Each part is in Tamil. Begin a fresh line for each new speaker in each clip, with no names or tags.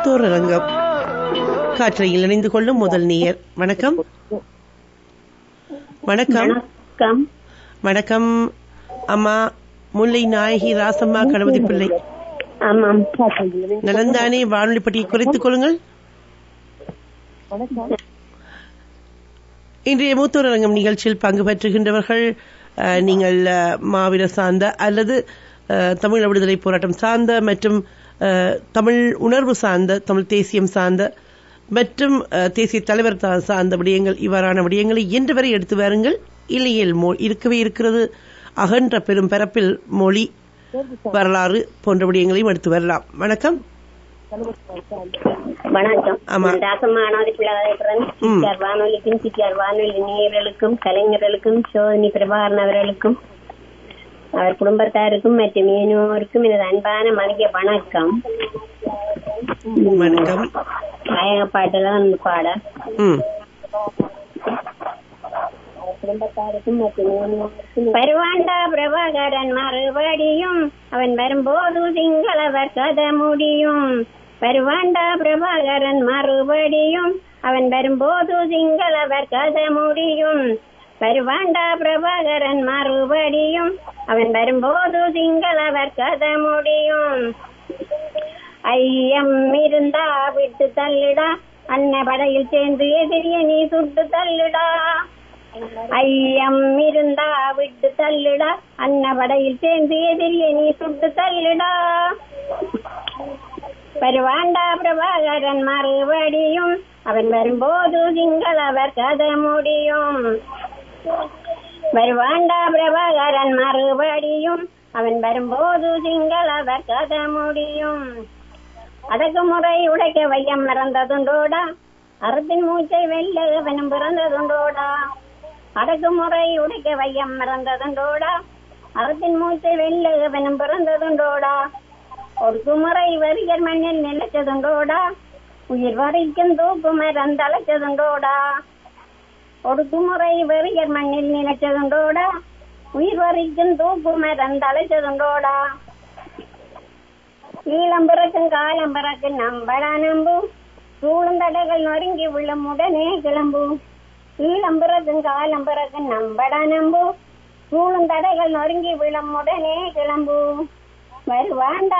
மூத்தோர் அரங்கம் காற்றையில் இணைந்து கொள்ளும் முதல் நேயர் வணக்கம் வணக்கம்
வணக்கம்
வணக்கம் அம்மா முல்லை நாயகி ராசம்மா கணபதி பிள்ளை
ஆமாம்
நலந்தானே வானொலி பட்டியை குறைத்துக் கொள்ளுங்கள் இன்றைய மூத்தோர் அரங்கம் நிகழ்ச்சியில் பங்கு பெற்றுகின்றவர்கள் அஹ், நீங்கள் அஹ், மாவீர சார்ந்த அல்லது அஹ், தமிழ் விடுதலை போராட்டம் சார்ந்த மற்றும் அஹ், தமிழ் உணர்வு சார்ந்த தமிழ் தேசியம் சார்ந்த மற்றும் அஹ், தேசிய தலைவர் தா- சார்ந்த விடயங்கள் இவ்வாறான விடயங்களை இன்று வரை எடுத்து வாருங்கள் இல்லையேல் மொ இருக்கவே இருக்கிறது அகன்ற பெரும் பரப்பில் மொழி வரலாறு போன்ற விடயங்களையும் எடுத்து வரலாம் வணக்கம்
வணக்கம்
ஆமா.
நான் ராசமானவதி பிள்ளைகளுடன்
ம்.
சிஆர் வானொலிக்கும் சிஆர் வானொலி நேயர்களுக்கும் கலைஞர்களுக்கும் சோதனி பிரபாகரன் அவர்களுக்கும் அவர் குடும்பத்தாருக்கும் மற்றும் ஏனோருக்கும் எனது அன்பான மதிய வணக்கம்
வணக்கம்
நாயக பாட்டுதான் பாட
ம்
குடும்பத்தாருக்கும் மற்றும் ஏனோருக்கும் பருவாண்டா பிரபாகரன் மறுபடியும் அவன் வரும்போது சிங்களவர் கதை முடியும் பருவாண்டா பிரபாகரன் மறுபடியும் அவன் வரும்போது சிங்களவர் கதை முடியும் பருவாண்டா பிரபாகரன் மறுபடியும் அவன் வரும்போது சிங்களவர் கதை முடியும் ஐயம் இருந்தா விட்டு தள்ளுடா அன்ன படையில் சேர்ந்து எதிரிய நீ சுட்டு தள்ளுடா ஐயம் இருந்தா விட்டு தள்ளுடா அன்ன படையில் சேர்ந்து எதிரிய நீ சுட்டு தள்ளுடா வருவாண்டா பிரபாகரன் மறுபடியும் அவன் வரும்போது சிங்களவர் கதை முடியும் வருவாண்டா பிரபாகரன் மறுபடியும் அவன் வரும்போது சிங்களவர் கதை முடியும் அதற்கு முறை உடைக்க வையம் மறந்ததுண்டோடா அறத்தின் மூச்சை வெல்ல அவனும் பிறந்ததுண்டோடா அடக்கு முறை உடைக்க வையம் மறந்ததுண்டோடா அறத்தின் மூச்சை வெல்ல அவனும் பிறந்ததுண்டோடா ஒடுக்குமுறை வரியர் மண்ணில் நிலைச்சதுண்டோடா உயிர் வரைக்கும் தூக்கு மறந்தழைச்சதுண்டோடா ஒடுக்குமுறை வெறியர் மண்ணில் நிலைச்சதுண்டோடா உயிர் வரைக்கும் தூக்கு மறந்தழைச்சதுண்டோடா ஈழம் பிறக்கும் காலம் பிறக்கும் நம்படா நம்பு சூழ்ந்தடைகள் நொறுங்கி விழும் உடனே கிளம்பு ஈழம் பிறக்கும் காலம் பிறக்கும் நம்படா நம்பு சூழ்ந்தடைகள் நொறுங்கி விழும் உடனே கிளம்பு வருவாண்டா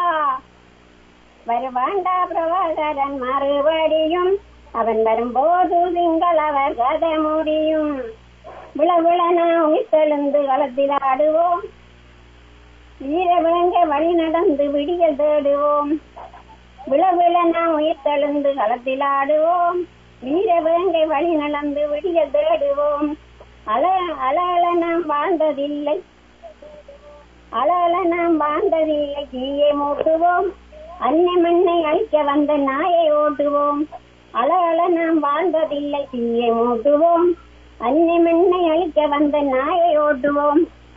வருவாண்டா பிரபாகரன் மறுபடியும் அவன் வரும்போது சிங்களவர் கதை முடியும் விழ விழன உயிர்த்தெழுந்து களத்தில் ஆடுவோம் வீர விளங்க வழி நடந்து விடிய தேடுவோம் விழ விழன உயிர்த்தெழுந்து களத்தில் ஆடுவோம் வீர வேங்கை வழி நடந்து விடிய தேடுவோம் அல அல அல நாம் வாழ்ந்ததில்லை அல அல நாம் வாழ்ந்ததில்லை தீயை மூட்டுவோம் அன்னை மண்ணை அழிக்க வந்த நாயை ஓட்டுவோம் அல அல நாம் வாழ்ந்ததில்லை தீயை மூட்டுவோம் அன்னை மண்ணை அழிக்க வந்த நாயை ஓட்டுவோம்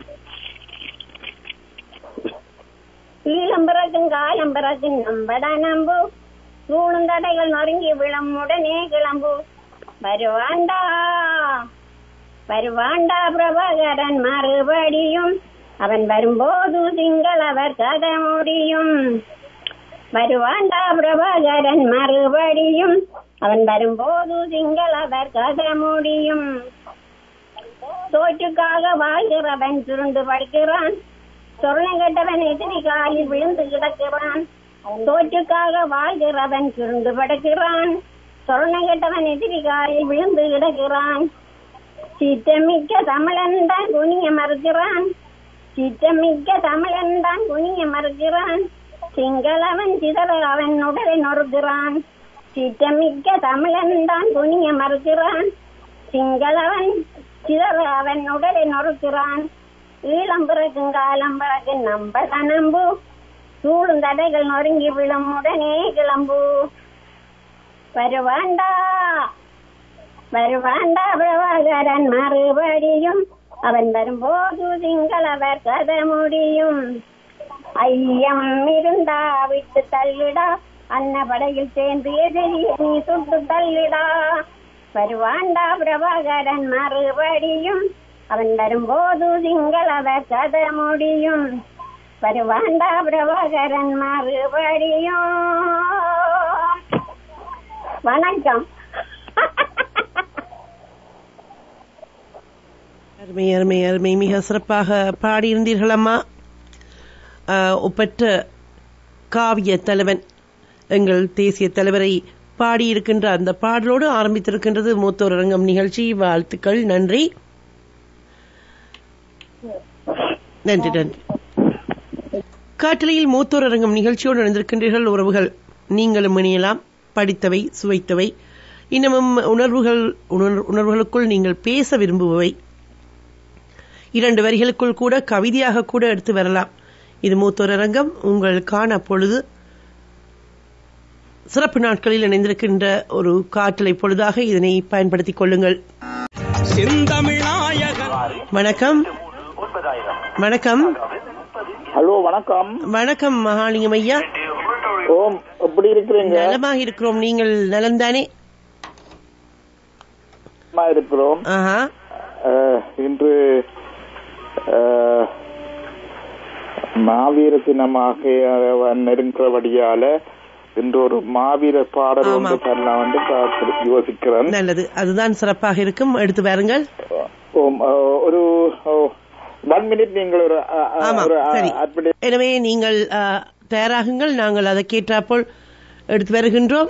ஈழம் பிறக்கும் காலம் பிறக்கும் நம்படா நம்பு சூழும் தடைகள் நொறுங்கி விழும் உடனே கிளம்பு வருவாண்டா வருவாண்டா பிரபாகரன் மறுபடியும் அவன் வரும்போது சிங்களவர் கதை முடியும் வருவாண்டா பிரபாகரன் மறுபடியும் அவன் வரும்போது சிங்களவர் கதை முடியும் தோற்றுக்காக வாழ்கிறவன் சுருண்டு படுக்கிறான் சொர்ணம் கெட்டவன் எதிரி காலில் விழுந்து கிடக்கிறான் தோற்றுக்காக வாழ்கிறவன் சுருண்டு படுக்கிறான் சொர்ணம் கெட்டவன் எதிரி காலில் விழுந்து கிடக்கிறான் சித்தமிக்க தமிழன் தான் குனிய மறுக்கிறான் சித்தமிக்க தமிழன் தான் குனிய மறுக்கிறான் சிங்களவன் சிதற அவன் உடலை நொறுக்கிறான் சித்தமிக்க தமிழன் தான் குனிய மறுக்கிறான் சிங்களவன் சிதற அவன் உடலை நொறுக்கிறான் ஈழம் பிறக்கும் காலம் பிறகு நம்ப நம்பு சூழும் தடைகள் நொறுங்கி விழும் உடனே கிளம்பு வருவாண்டா வருவாண்டா பிரபாகரன் மறுபடியும் அவன் வரும்போது சிங்களவர் கதை முடியும் ஐயம் இருந்தா விட்டு தள்ளுடா அன்ன படையில் சேர்ந்து எதிரிய நீ சுட்டு தள்ளுடா வருவாண்டா பிரபாகரன் மறுபடியும் அவன் வரும்போது சிங்களவர் கதை முடியும் வருவாண்டா பிரபாகரன் மறுபடியும் வணக்கம்
அருமை அருமை அருமை மிக சிறப்பாக பாடியிருந்தீர்கள் அம்மா ஆஹ், ஒப்பற்ற காவிய தலைவன் எங்கள் தேசிய தலைவரை பாடியிருக்கின்ற அந்த பாடலோடு ஆரம்பித்திருக்கின்றது மூத்தோர் அரங்கம் நிகழ்ச்சி வாழ்த்துக்கள் நன்றி நன்றி நன்றி காற்றலையில் மூத்தோர் அரங்கம் நிகழ்ச்சியோடு நடந்திருக்கின்றீர்கள் உறவுகள் நீங்களும் இணையலாம் படித்தவை சுவைத்தவை இன்னமும் உணர்வுகள் உணர்- உணர்வுகளுக்குள் நீங்கள் பேச விரும்புபவை இரண்டு வரிகளுக்குள் கூட கவிதையாக கூட எடுத்து வரலாம் இது மூத்தோர் அரங்கம் உங்களுக்கான பொழுது சிறப்பு நாட்களில் இணைந்திருக்கின்ற ஒரு காற்றலை பொழுதாக இதனை பயன்படுத்திக் கொள்ளுங்கள்
செந்தமிழ்நாயகன்
வணக்கம் வணக்கம்
ஹலோ வணக்கம்
வணக்கம் மகாலிங்கம் ஐயா
ஓம் எப்படி இருக்கிறீங்க
நலமாக இருக்கிறோம் நீங்கள் நலம்தானே
நலமா இருக்கிறோம்
ஆஹா
அஹ், இன்று அஹ், மாவீர தினமாக அஹ், நெருங்குறபடியால இன்று ஒரு மாவீர பாடல்
ஆமாம்.
ஒன்று தரலாம் வந்து பார்த்து யோசிக்கிறேன்
நல்லது அதுதான் சிறப்பாக இருக்கும் எடுத்து வாருங்கள்
ஓம் அஹ், ஒரு ஒன் மினிட் நீங்கள் ஒரு அஹ், அஹ்,
ஆமாம்
ஒரு
சரி
அப்படி
எனவே நீங்கள் ஆ, தயாராகுங்கள் நாங்கள் அதை கேட்டாப்போல் எடுத்து வருகின்றோம்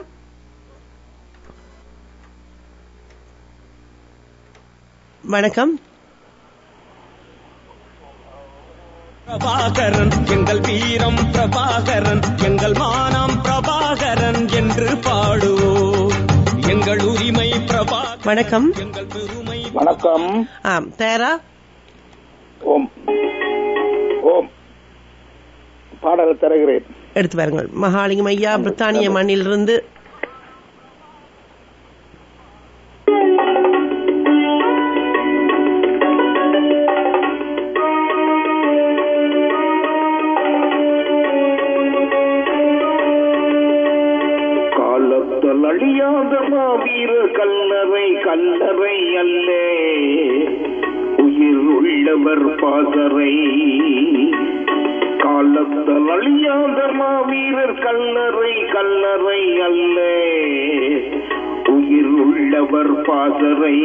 வணக்கம்
பிரபாகரன் எங்கள் வீரம் பிரபாகரன் எங்கள் மானம் பிரபாகரன் என்று பாடுவோம் எங்கள் உரிமை பிரபாகரன்
வணக்கம்
எங்கள் பெருமை
வணக்கம்
ஆம் தயாரா
ஓம் ஓம் பாடல் தருகிறேன்
எடுத்து வாருங்கள் மகாலிங்கம் ஐயா பிரித்தானிய மண்ணிலிருந்து
காலத்தால் அழியாத மாவீர கல்லறை கல்லறை அல்லே உயிர் உள்ளவர் பாசறை காலத்தால் அழியாத மாவீரர் கல்லறை கல்லறை அல்லே உயிர் உள்ளவர் பாசறை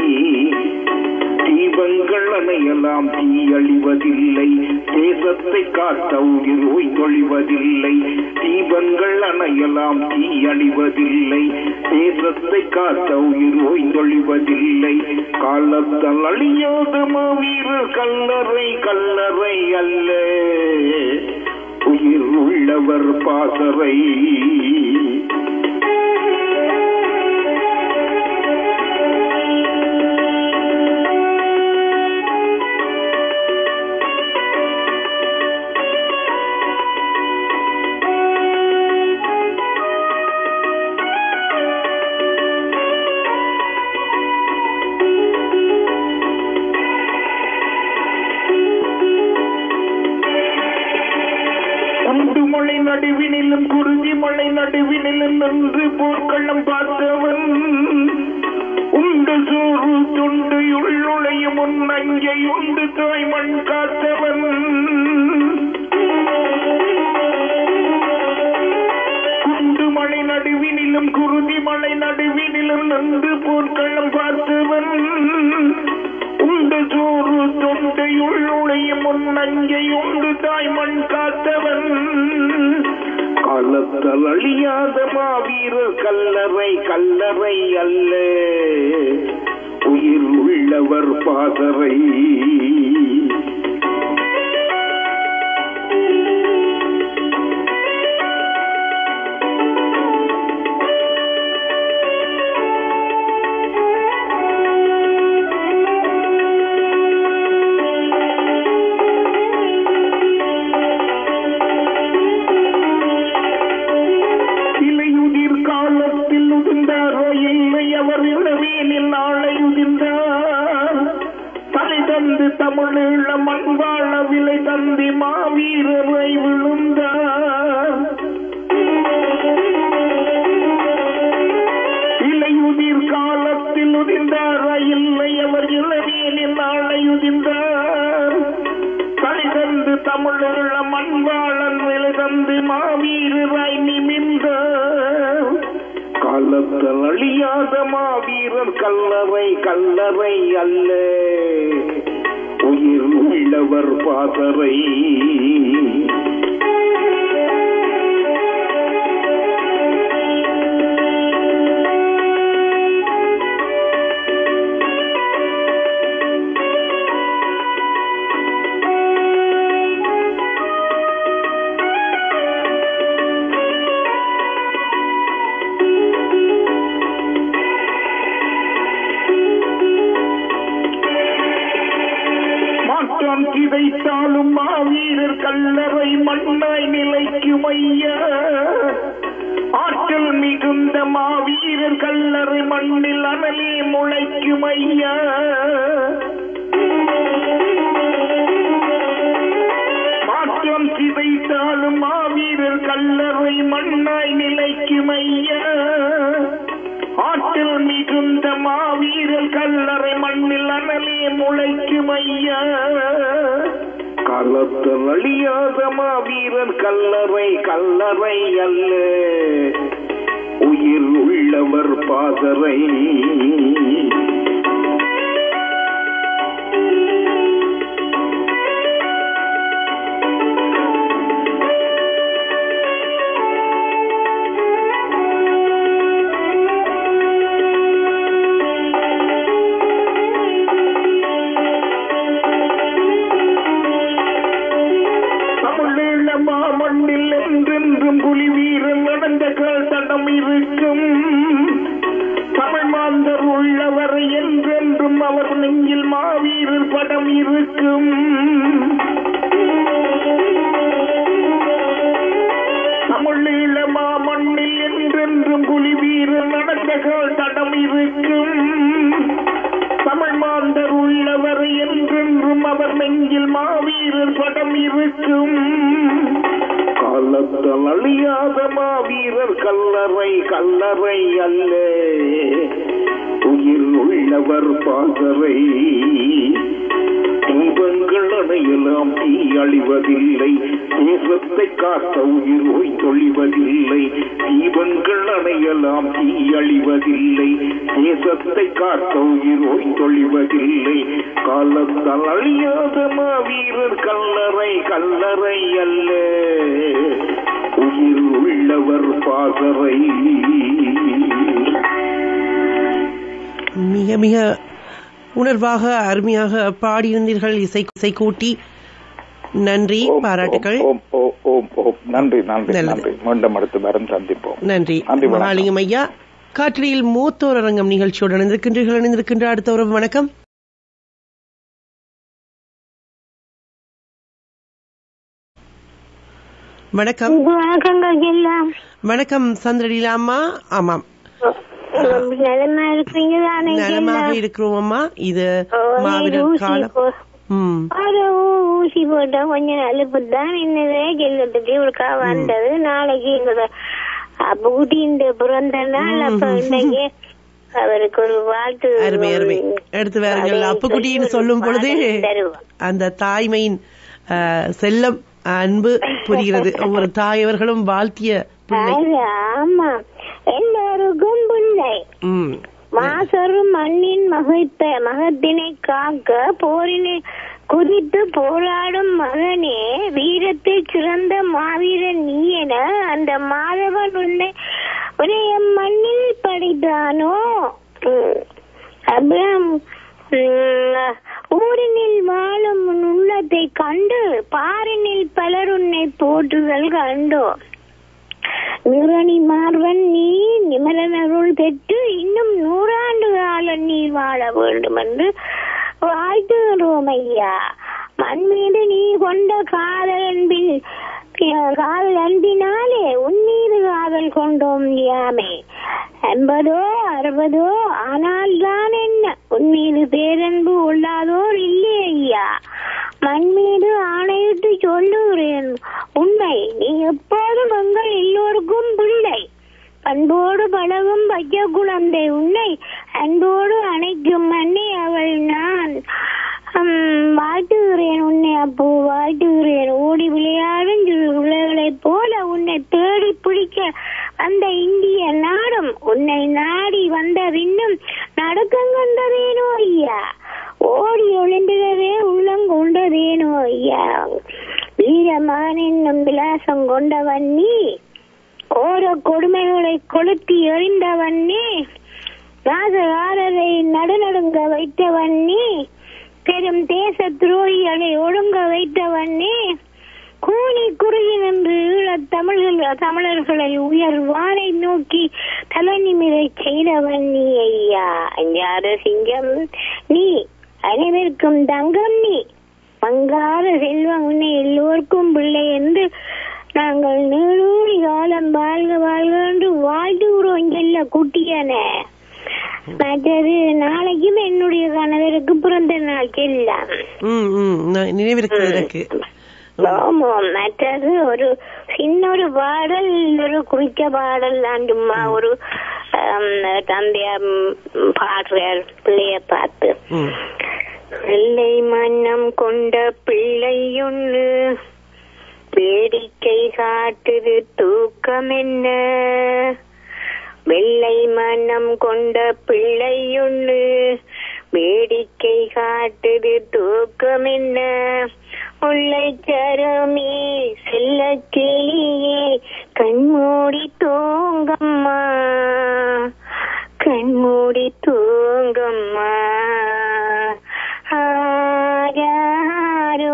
தீபங்கள் அணையலாம் தீயழிவதில்லை தேசத்தை காத்த உயிர் ஓய்ந்தொழிவதில்லை தீபங்கள் அணையலாம் தீயழிவதில்லை தேசத்தை காத்த உயிர் ஓய்ந்தொழிவதில்லை காலத்தால் அழியாத மாவீரர் கல்லறை கல்லறை அல்ல உயிர் உள்ளவர் பாசறை உண்டு மலை நடுவினிலும் குருதி மலை நடுவினிலும் நின்று போர்க்களம் பார்த்தவன் உண்டு சோறு துண்டு உள்ளுளையும் உன் நஞ்சை உண்டு தாய் மண் காத்தவன் குண்டு மலை நடுவினிலும் குருதி மலை நடுவினிலும் நின்று போர்க்களம் பார்த்தவன் உண்டு சோறு தொண்டையுள்ளுளையும் உன் நஞ்சை உண்டு தாய் மண் காத்தவன் காலத்தால் அழியாத மாவீரர் கல்லறை கல்லறை அல்ல உயிர் உள்ளவர் பாசறை இலையுதிர் காலத்தில் உதிர்ந்தாரோ இல்லை அவர் இளவேனில் நாளை உதிர்ந்தார் தலை தந்து தமிழீழ மண் வாழ விலை தந்தி மாவீரரை விழுந்தார் இலையுதிர் காலத்தில் உதிர்ந்தார் இல்லை அவர் இளவேனில் நாளை உதிர்ந்தார் தலை தந்து தமிழீழ மண் வாழன் விலை தந்து மாவீரராய் நிமிர்ந்தார் கால கள்ளத்தல் அழியாத மாவீரர் கல்லறை கல்லறை அல்ல உயிர் உள்ளவர் பாதரை மாற்றம் சிதைத்தாலும் மாவீரர் கல்லறை மண்ணாய் நிலைக்கும் ஐயா ஆற்றல் மிகுந்த மாவீரர் கல்லறை மண்ணில் அனலே முளைக்கும் ஐயா மாற்றம் சிதைத்தாலும் மாவீரர் கல்லறை மண்ணாய் நிலைக்கும் ஐயா ஆற்றல் மிகுந்த மாவீரர் கல்லறை மண்ணில் அனலே முளைக்கும் ஐயா காலத்தில் அழியாத மாவீரர் கல்லறை கல்லறை அல்ல உயிர் உள்ளவர் பாதரை தமிழீழ மாமண்ணில் என்றென்றும் புலி வீரன் நடந்த கால் தடம் இருக்கும் தமிழ் மாந்தர் உள்ளவர் என்றென்றும் அவர் நெஞ்சில் மாவீரர் படம் இருக்கும் தமிழீழ மாமண்ணில் என்றென்றும் புலி வீரன் நடந்த கால் தடம் இருக்கும் தமிழ் மாந்தர் உள்ளவர் என்றென்றும் அவர் நெஞ்சில் மாவீரர் படம் இருக்கும் காலத்தால் அழியாத மாவீரர் கல்லறை கல்லறை அல்ல உயிர் உள்ளவர் பாதரை துன்பங்கள் அணையலாம் தீ அழிவதில்லை தேசத்தை காக்க உயிர் ஓய் தொழிவதில்லை தீபங்கள் அணையலாம் தீ அழிவதில்லை தேசத்தை காக்க உயிர் ஓய் தொழிவதில்லை காலத்தால் அழியாத மாவீரர் கல்லறை கல்லறை அல்ல உயிர் உள்ளவர் பாதரை
மிக மிக உணர்வாக அருமையாக பாடியிருந்தீர்கள் இசை இசை கூட்டி நன்றி
ஓம்,
பாராட்டுகள்
ஓம், ஓம், ஓம், ஓம். நன்றி நன்றி
நல்லது.
நன்றி மீண்டும் அடுத்து வரும் சந்திப்போம்
நன்றி
நன்றி, வணக்கம்.
மகாலிங்கம் ஐயா காற்றில் மூத்தோர் அரங்கம் நிகழ்ச்சியோடு இணைந்திருக்கின்றீர்கள் இணைந்திருக்கின்ற அடுத்த உறவு வணக்கம் வணக்கம்
வணக்கங்கள் எல்லாம்
வணக்கம் சந்திரலீலா அம்மா ஆமாம்
நலமா இருக்கிறீங்க தானே
நலமாக இருக்கிறோம் அம்மா இது மாவீரர் காலம் ம்
ஒரு ஊசி போட்டா கொஞ்சம் அலுப்பு தான் இன்னதே கெல்லத்துக்கு இவருக்கா வந்தது நாளைக்கு எங்களோட அப்பகுட்டியின் பிறந்த நாள் அப்ப இன்னைக்கு அவருக்கு ஒரு வாழ்த்து
அருமை அருமை எடுத்து வாருங்கள் அப்புக்குட்டின்னு சொல்லும் பொழுது
தருவோம்
அந்த தாய்மையின் அஹ், செல்லம் அன்பு புரிகிறது ஒவ்வொரு தாயவர்களும் வாழ்த்திய பிள்ளை
அது ஆமா எல்லோருக்கும் பிள்ளை
ம்
மாசரு மண்ணின் மகிழ்த்த மகத்தினை காக்க போரினை குதித்து போராடும் மகனே வீரத்தில் சிறந்த மாவீரன் நீ என அந்த மாதவன் உன்னை உன்னை எம் மண்ணில் படித்தானோ உம். அப்புறம் உம், ஊரினில் வாழும் உன் உள்ளத்தை கண்டு பாரினில் பலர் உன்னை போற்றுதல் கண்டோ நிரணி மார்வன் நீ நிமலனருள் பெற்று இன்னும் நூறாண்டு காலம் நீ வாழ வேண்டும் என்று வாழ்த்துகிறோம் ஐயா மண் மீது நீ கொண்ட காதல் அன்பில் காதல் அன்பினாலே உன் மீது காதல் கொண்டோம் யாமே ஐம்பதோ அறுபதோ ஆனால் தான் என்ன உன் மீது பேரன்பு உள்ளாதோர் இல்லை ஐயா மண் மீது ஆணையிட்டு சொல்லுகிறேன் உண்மை நீ எப்போதும் எங்கள் எல்லோருக்கும் பிள்ளை பண்போடு பழகும் பச்சை குழந்தை உன்னை அன்போடு அணைக்கும் மண்ணை அவள் நான் ஹம், வாழ்த்துகிறேன் உன்னை அப்போ வாழ்த்துகிறேன் ஓடி விளையாடும் சிறு பிள்ளைகளைப் போல உன்னை தேடி பிடிக்க அந்த இந்திய நாடும் உன்னை
ஐயா வீரமான் என்னும் விலாசம் கொண்டவன் நீ கோர கொடுமைகளை கொளுத்தி எறிந்தவன் நீ ராஜகாரரை நடுநடுங்க வைத்தவன் நீ பெரும் தேச துரோகிகளை ஒழுங்க வைத்தவன் நீ கூனி குறுகி நின்று ஈழத் தமிழர்கள் தமிழர்களை உயர் வானை நோக்கி தலை நிமிரை செய்தவன் நீ ஐயா அஞ்சாத சிங்கம் நீ அனைவருக்கும் தங்கம் நீ பங்காத செல்வம் உன்னை எல்லோருக்கும் பிள்ளை என்று நாங்கள் நீடூழி காலம் வாழ்க வாழ்க என்று வாழ்த்துகிறோம் செல்ல குட்டியன மற்றது நாளைக்கும் என்னுடைய கணவருக்கு பிறந்த நாள் செல்லாம்
ம் ம் நான் நினைவிருக்கு எனக்கு
ஆமாம் மற்றது ஒரு சின்ன ஒரு பாடல் ஒரு குறிக்க பாடல் தான் சும்மா ஒரு ஆம், தந்தையார் ம், பாடுறார் பிள்ளைய பார்த்து
ம்
வெள்ளை மன்னம் கொண்ட பிள்ளையொன்னு வேடிக்கை காட்டுது தூக்கம் என்ன வெள்ளை மனம் கொண்ட பிள்ளையொன்னு வேடிக்கை காட்டுது தூக்கம் என்ன முல்லை சரமே செல்ல கிளியே கண்மூடி தூங்கம்மா கண்மூடி தூங்கம்மா ஆராரோ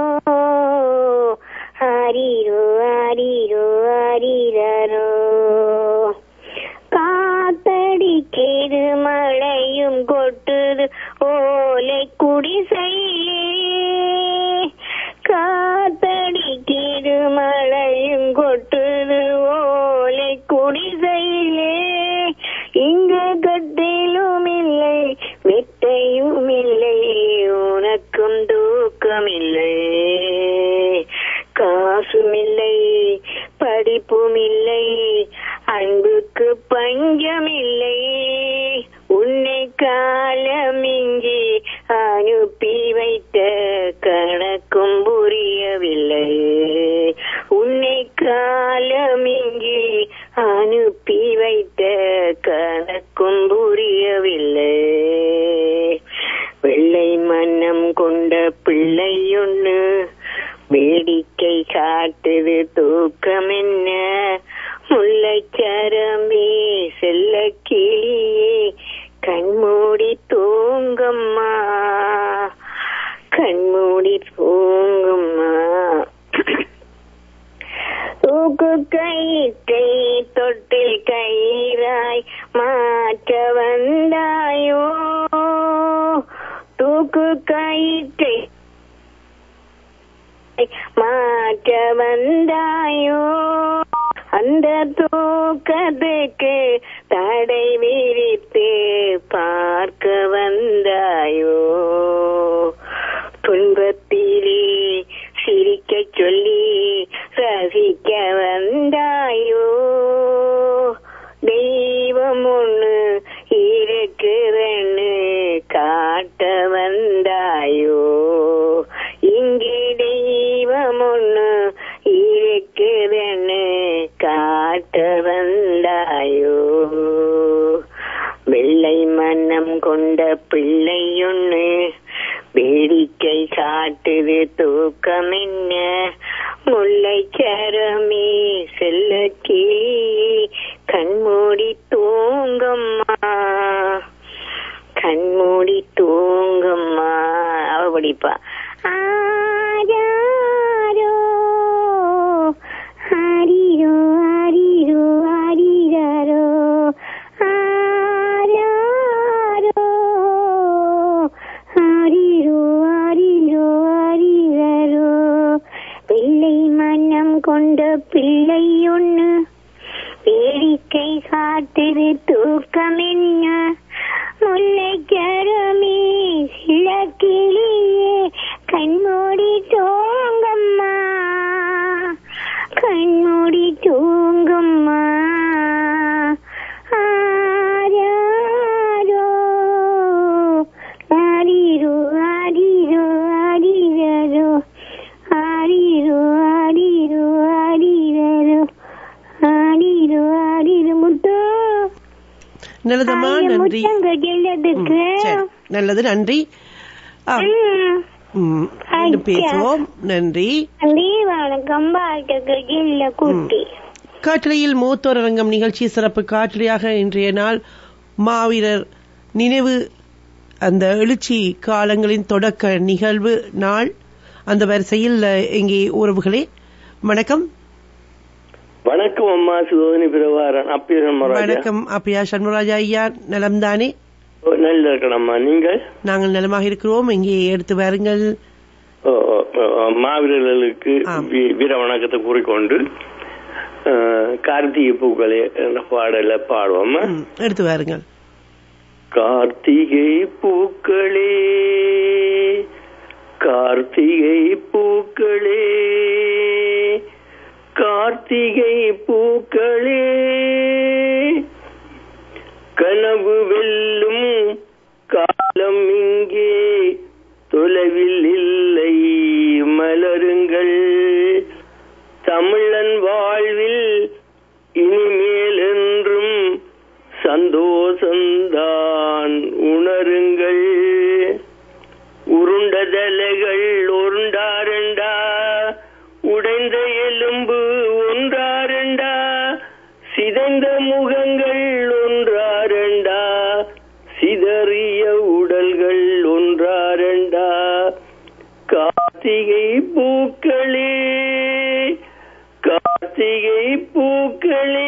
ஹரிரோ ஹரிரோ ஹரிரோ காத்தடிக்கிறது மழையும் கொட்டுது ஓலை குடிசையிலே காத்தடிக்கிறது மழையும் கொட்டுது ஓலை குடிசையிலே இங்கு கட்டிலும் இல்லை வெட்டையும் இல்லை உனக்கும் தூக்கம் இல்லை காசும் இல்லை படிப்பும் இல்லை அன்புக்கு பஞ்சம் இல்லை உன்னை காலமிஞ்சி அனுப்பி வைத்த கணக்கும் புரியவில்லை உன்னை காலமிஞ்சி அனுப்பி வைத்த கணக்கும் புரியவில்லை வெள்ளை மன்னம் கொண்ட பிள்ளையொன்னு வேடிக்கை காட்டுது தூக்கம் என்ன முல்லைச்சரம்பே செல்ல கிளியே கண்மூடி தூங்கம்மா கண்மூடி தூங்கம்மா தூக்கு கயிற்றை தொட்டில் கயிறாய் மாற்ற வந்தாயோ தூக்கு கயிற்றை மாற்ற வந்தாயோ அந்த தூக்கத்துக்கு தடை விரித்து பார்க்க வந்தாயோ துன்பத்திலே சிரிக்க சொல்லி ரசிக்க வந்தாயோ தெய்வம் ஒண்ணு இருக்குதுன்னு காட்ட வந்தாயோ இங்கே தெய்வம் ஒண்ணு இருக்குதுன்னு காட்ட வந்தாயோ வெள்ளை மன்னம் கொண்ட பிள்ளையொன்னு வேடிக்கை காட்டுது தூக்கம் என்ன முல்லை சரமே செல்ல கிளியே கண்மூடி தூங்கம்மா கண்மூடி தூங்கம்மா அவ படிப்பா ஆராரோ, ஆரிரோ, ஆரிரோ, ஆரிராரோ, ஆராரோ, ஆரிரோ, ஆரிரோ, ஆரிராரோ. வெள்ளை மனம் கொண்ட பிள்ளை ஒண்ணு வேடிக்கை காட்டுது தூக்கம் என்ன முல்லை கரமே சில கிளியே கண்மூடி தூங்கம்மா கண்மூடி தூங்கம்மா ஆராரோ, ஆரிரோ, ஆரிரோ, ஆரிரரோ, ஆரிரோ, ஆரிரோ, ஆரிரரோ, ஆரிரோ, ஆரிரோ, முத்து.
நல்லதம்மா
ஆயிரம்
நன்றி
முத்தங்கள்
ம்,
எழுதுக்கு.
சரி. நல்லது நன்றி ஆ,
ம்.
ம், மீண்டும் பேசுவோம் நன்றி
வணக்கம் வாழ்க்கை இல்ல குட்டி
காற்றலையில் மூத்தோர் அரங்கம் நிகழ்ச்சி சிறப்பு காற்றலையாக இன்றைய நாள் மாவீரர் நினைவு அந்த எழுச்சி காலங்களின் தொடக்க நிகழ்வு நாள் அந்த வரிசையில் அஹ், இங்கே உறவுகளே வணக்கம்
வணக்கம் அம்மா சுதோனி பிரபாரன் அப்பீரன் மராஜா
வணக்கம் அப்பியா சண்முராஜா ஐயா நலம்தானே
நல்ல இருக்கணும்மா நீங்கள்
நாங்கள் நலமாக இருக்கிறோம் இங்கே எடுத்து வாருங்கள்
ஓ, ஓ, ஓ, மாவீரர்களுக்கு
ஆம்.
வீ- வீர வணக்கத்தை கூறிக்கொண்டு அஹ், கார்த்திகை பூக்களே என்ற பாடல பாடுவோம்
ம், எடுத்து வாருங்கள்
கார்த்திகை பூக்களே கார்த்திகை பூக்களே கார்த்திகை பூக்களே கனவு வெல்லும் காலம் இங்கே தொலைவில் இல்லை மலருங்கள் தமிழன் வாழ்வில் இனிமேல் என்றும் சந்தோஷந்தான் உணருங்கள் உருண்ட தலைகள் உருண்டாரண்டா உடைந்த எலும்பு ஒன்றாரண்டா சிதைந்த முகங்கள் ஒன்றாரண்டா சிதறிய உடல்கள் ஒன்றாரண்டா கார்த்திகை பூக்களே கார்த்திகை பூக்களே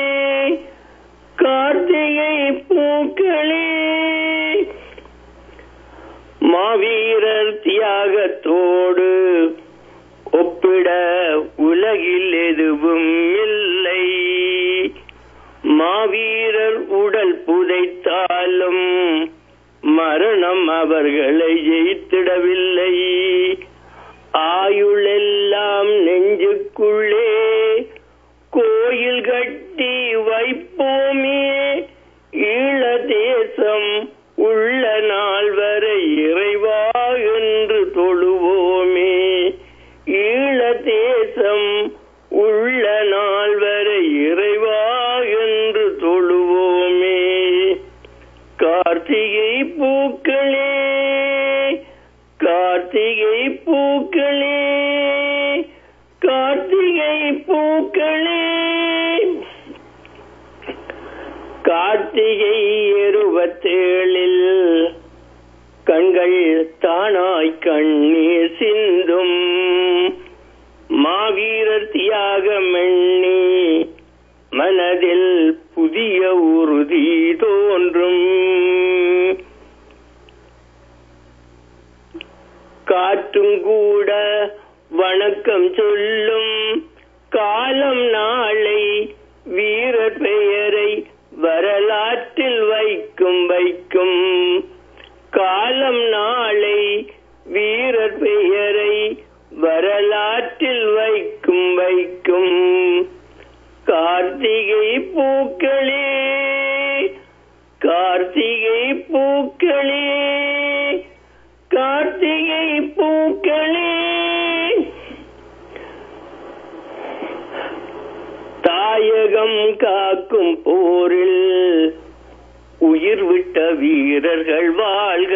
கார்த்திகை பூக்களே மாவீரர் தியாகத்தோடு ஒப்பிட உலகில் எதுவும் இல்லை மாவீரர் உடல் புதைத்தாலும் மரணம் அவர்களை ஜெயித்திடவில்லை ஆயுளெல்லாம் நெஞ்சுக்குள்ளே கோயில் கட்டி வைப்போமே ஈழ தேசம் உள்ள நாள் வரை இறைவா என்று தொழுவோமே ஈழ தேசம் உள்ள நாள் வரை இறைவா என்று தொழுவோமே கார்த்திகை பூக்களே கார்த்திகை பூக்களே கார்த்திகை பூக்களே கார்த்திகை இருபத்தேழில் கண்கள் தானாய் கண்ணீர் சிந்தும் மாவீரர் தியாகம் எண்ணி மனதில் புதிய உறுதி தோன்றும் காற்றும் கூட வணக்கம் சொல்லும் காலம் நாளை வீரர் பெயரை வரலாற்றில் வைக்கும் வைக்கும் காலம் நாளை வீரர் பெயரை வரலாற்றில் வைக்கும் வைக்கும் கார்த்திகை பூக்களே கார்த்திகை பூக்களே கார்த்திகை பூக்களே தாயகம் காக்கும் போரில் உயிர் விட்ட வீரர்கள் வாழ்க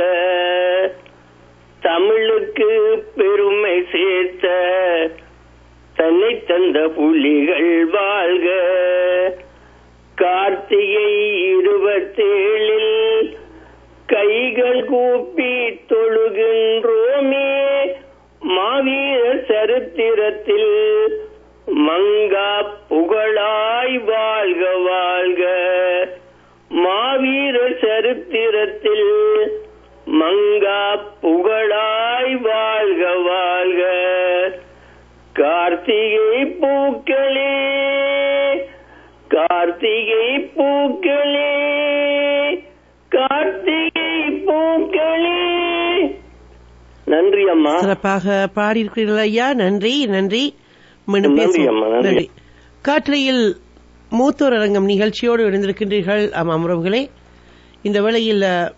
தமிழுக்கு பெருமை சேர்த்த தன்னை தந்த புலிகள் வாழ்க கார்த்திகை இருபத்தேழில் கைகள் கூப்பி தொழுகின்றோமே மாவீரர் சரித்திரத்தில் மங்கா புகழாய் வாழ்க வாழ்க மாவீரர் சரித்திரத்தில் மங்கா புகழாய் வாழ்க வாழ்க கார்த்திகை பூக்களே கார்த்திகை பூக்களே கார்த்திகை பூக்களே நன்றி அம்மா
சிறப்பாக பாடியிருக்கிறீர்கள் ஐயா நன்றி நன்றி மீண்டும்
நன்றி
பேசுவோம்
அம்மா, நன்றி.
நன்றி காற்றலையில் மூத்தோர் அரங்கம் நிகழ்ச்சியோடு இணைந்திருக்கின்றீர்கள் ஆமாம் உறவுகளே இந்த வேளையில் அஹ்,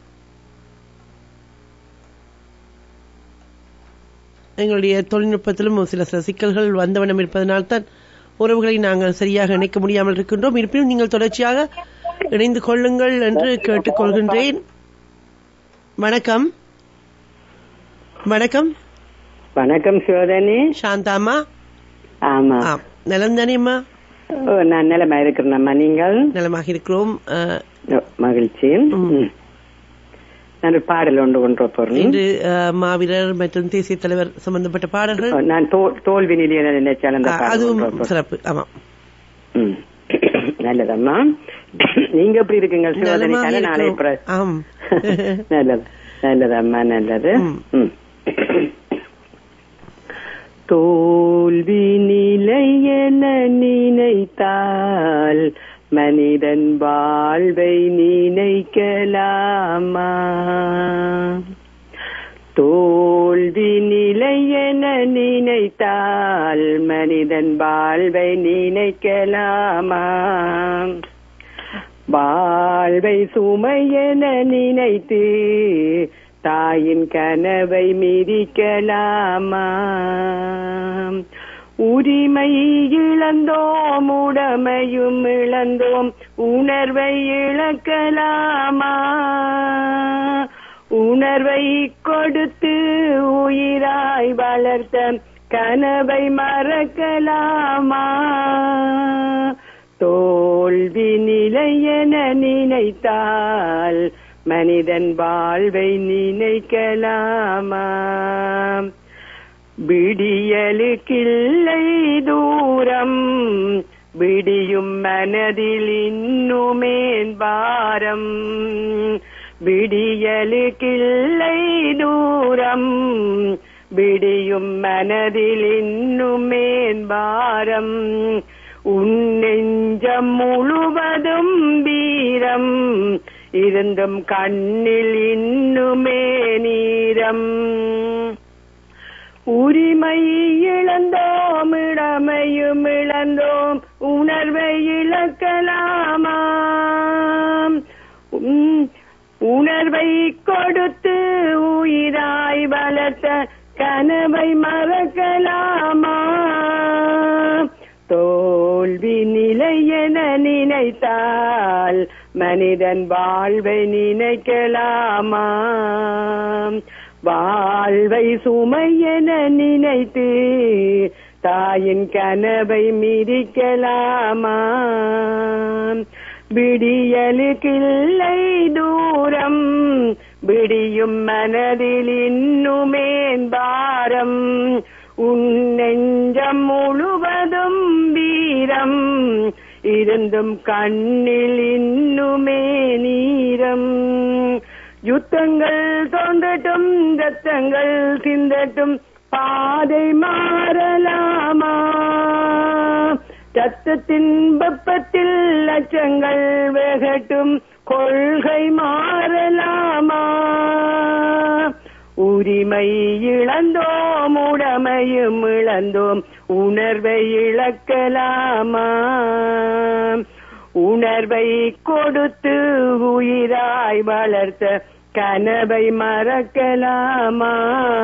எங்களுடைய தொழில்நுட்பத்திலும் ஒரு சில சில சிக்கல்கள் வந்தவண்ணம் இருப்பதனால்தான் உறவுகளை நாங்கள் சரியாக இணைக்க முடியாமல் இருக்கின்றோம் இருப்பினும் நீங்கள் தொடர்ச்சியாக இணைந்து கொள்ளுங்கள் என்று கேட்டுக்கொள்கின்றேன் வணக்கம் வணக்கம்
வணக்கம் சிவதனி
சாந்தாம்மா
ஆமா
ஆ நலம் தானேம்மா
ஓ, நான் நிலைமை இருக்கிறேன்மா நீங்கள்
நலமாக இருக்கிறோம் அஹ்,
ஓ, மகிழ்ச்சி ம். நான் ஒரு பாடல் ஒன்று கொண்டு போறேன்
இன்று அஹ், மாவீரர் மற்றும் தேசிய தலைவர் சம்பந்தப்பட்ட பாடல்கள்
ஓ, நான் தோல்- தோல்வி நிலைய நினைச்சால் அந்த
அஹ்,
பாடல்
அதுவும்
கொண்டு போறேன்.
சிறப்பு ஆமா
ம். நல்லதம்மா நீங்க எப்படி இருக்கீங்க சிவதனி
நலமாக
தானே நாளை
இருக்கிறோம்.
பிற-
ஆம்
நல்லது நல்லதம்மா நல்லது
ம்.
ம். தோல்வி நிலை என நினைத்தால் மனிதன் வாழ்வை நினைக்கலாமா தோல்வி நிலை என நினைத்தால் மனிதன் வாழ்வை நினைக்கலாமா வாழ்வை சுமை என நினைத்து தாயின் கனவை மிதிக்கலாமா உரிமை இழந்தோம் உடமையும் இழந்தோம் உணர்வை இழக்கலாமா உணர்வை கொடுத்து உயிராய் வளர்த்த கனவை மறக்கலாமா தோல்வி நிலை என நினைத்தால் மனிதன் வாழ்வை நினைக்கலாமா விடியலுக்கில்லை தூரம் விடியும் மனதில் இன்னுமேன் பாரம் விடியலுக்கில்லை தூரம் விடியும் மனதில் இன்னுமேன் பாரம் உன் நெஞ்சம் முழுவதும் வீரம் இருந்தும் கண்ணில் இன்னுமே நீரம் உரிமை இழந்தோம் இளமையும் இழந்தோம் உணர்வை இழக்கலாமா உம், உணர்வை கொடுத்து உயிராய் வளர்த்த கனவை மறக்கலாமா தோல்வி நிலை என நினைத்தால் மனிதன் வாழ்வை நினைக்கலாமா வாழ்வை சுமை என நினைத்து தாயின் கனவை மிதிக்கலாமா விடியலுக்கில்லை தூரம் விடியும் மனதில் இன்னுமேன் பாரம் உன் நெஞ்சம் முழுவதும் வீரம் இருந்தும் கண்ணில் இன்னுமே நீரம் யுத்தங்கள் தோன்றட்டும் ரத்தங்கள் சிந்தட்டும் பாதை மாறலாமா ரத்தத்தின் வெப்பத்தில் லட்சங்கள் வேகட்டும் கொள்கை மாறலாமா உரிமை இழந்தோம் உடமையும் இழந்தோம் உணர்வை இழக்கலாமா உணர்வை கொடுத்து உயிராய் வளர்த்த கனவை மறக்கலாமா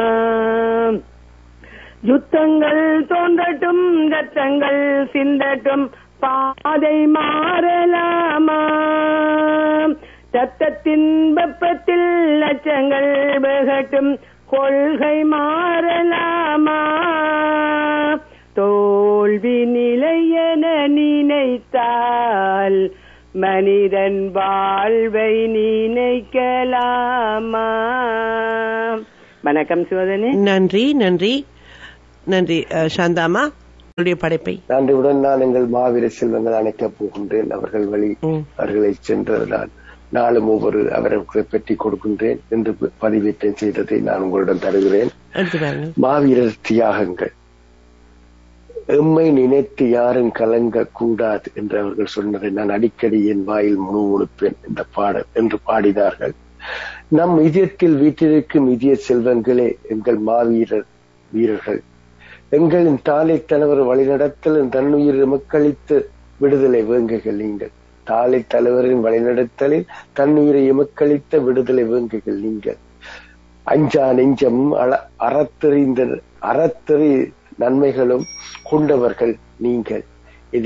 யுத்தங்கள் தோன்றட்டும் ரத்தங்கள் சிந்தட்டும் பாதை மாறலாமா ரத்தத்தின் வெப்பத்தில் லட்சங்கள் வேகட்டும் கொள்கை மாறலாமா தோல்வி நிலை என நினைத்தால் மனிதன் வாழ்வை நினைக்கலாமா வணக்கம் சிவதனி
நன்றி நன்றி நன்றி அஹ், சாந்தாமா உங்களுடைய படைப்பை
நன்றியுடன் நான் எங்கள் மாவீர செல்வங்கள் அணைக்கப் போகின்றேன் அவர்கள் வழி
ம்.
அவர்களை சென்றதுதான் நாளும் ஒவ்வொரு அவர்களுக்கு பெற்றி கொடுக்கின்றேன் என்று பதிவேற்றம் செய்ததை நான் உங்களிடம் தருகிறேன்
எடுத்து பாருங்க
மாவீரர் தியாகங்கள் எம்மை நினைத்து யாரும் கலங்க கூடாது என்று அவர்கள் சொன்னதை நான் அடிக்கடி என் வாயில் முணுமுணுப்பேன் இந்த பாடல் என்று பாடினார்கள் நம் இதயத்தில் வீட்டிற்கும் இதய செல்வங்களே எங்கள் மாவீரர் வீரர்கள் எங்களின் தாலை தலைவர் வழிநடத்தல் தன்னுயிர் எமக்களித்து விடுதலை வேங்குகள் நீங்கள் தாலை தலைவரின் வழிநடத்தலில் தன்னுயிரை எமக்களித்த விடுதலை வேங்குகள் நீங்கள் அஞ்சா நெஞ்சம் அள- அறத்தெறிந்த அறத்தெறி நன்மைகளும் கொண்டவர்கள் நீங்கள்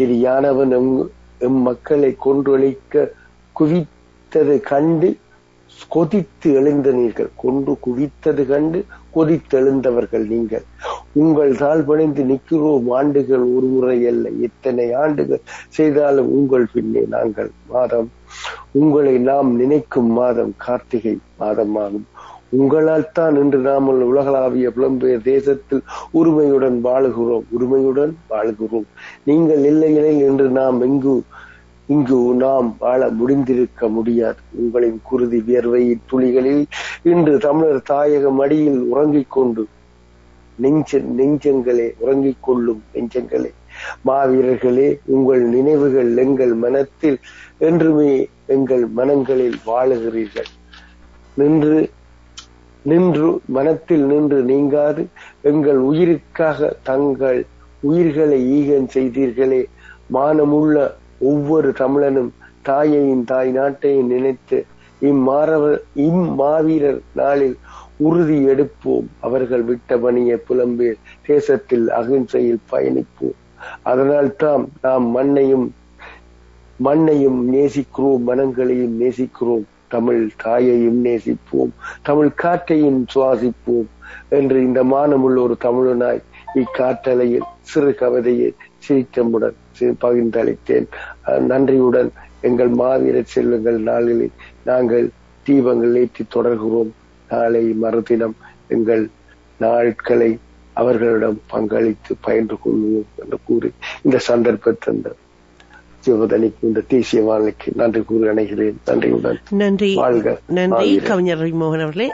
எதிரியானவன் எம் எம் மக்களை கொன்றொழிக்க குவித்தது கண்டு கொதித்து எழுந்தனீர்கள் கொண்டு குவித்தது கண்டு கொதித்தெழுந்தவர்கள் நீங்கள் உங்கள் தாழ் பணிந்து நிற்கிறோம் ஆண்டுகள் ஒரு முறை அல்ல எத்தனை ஆண்டுகள் செய்தாலும் உங்கள் பின்னே நாங்கள் மாதம் உங்களை நாம் நினைக்கும் மாதம் கார்த்திகை மாதமாகும் உங்களால் தான் இன்று நாமல் உலகளாவிய புலம்பெயர் தேசத்தில் உரிமையுடன் வாழுகிறோம் உரிமையுடன் வாழுகிறோம் நீங்கள் இல்லையெனில் இன்று நாம் எங்கு இங்கு நாம் வாழ முடிந்திருக்க முடியாது உங்களின் குருதி வியர்வையின் துளிகளில் இன்று தமிழர் தாயக மடியில் உறங்கிக் கொண்டு நெஞ்ச நெஞ்சங்களே உறங்கிக் கொள்ளும் நெஞ்சங்களே மாவீரர்களே உங்கள் நினைவுகள் எங்கள் மனத்தில் என்றுமே எங்கள் மனங்களில் வாழுகிறீர்கள் நின்று நின்று மனத்தில் நின்று நீங்காது எங்கள் உயிருக்காக தங்கள் உயிர்களை ஈகன் செய்தீர்களே மானமுள்ள ஒவ்வொரு தமிழனும் தாயையும் தாய் நாட்டையும் நினைத்து இம்மாறவ இம்மாவீரர் நாளில் உறுதி எடுப்போம் அவர்கள் விட்ட பணிய புலம்பெயர் தேசத்தில் அகிம்சையில் பயணிப்போம் அதனால் தாம் நாம் மண்ணையும் மண்ணையும் நேசிக்கிறோம் மனங்களையும் நேசிக்கிறோம் தமிழ் தாயையும் நேசிப்போம் தமிழ் காற்றையும் சுவாசிப்போம் என்று இந்த மானமுள்ள ஒரு தமிழனாய் இக்காற்றலையில் சிறு கவிதையை சிரித்தமுடன் பகிர்ந்தளித்தேன் நன்றியுடன் எங்கள் மாவீர செல்வங்கள் நாளில் நாங்கள் தீபங்கள் ஏற்றி தொடர்கிறோம் நாளை மறுதினம் எங்கள் நாட்களை அவர்களிடம் பங்களித்து பயின்று கொள்வோம் என்று கூறி இந்த சந்தர்ப்பத்தை இந்த சிவதனிக்கு இந்த தேசிய வானிலைக்கு நன்றி கூறி அணைகிறேன் நன்றியுடன்
நன்றி
வாழ்க
நன்றி
மாவீரர்.
கவிஞர் மோகன் அவர்களே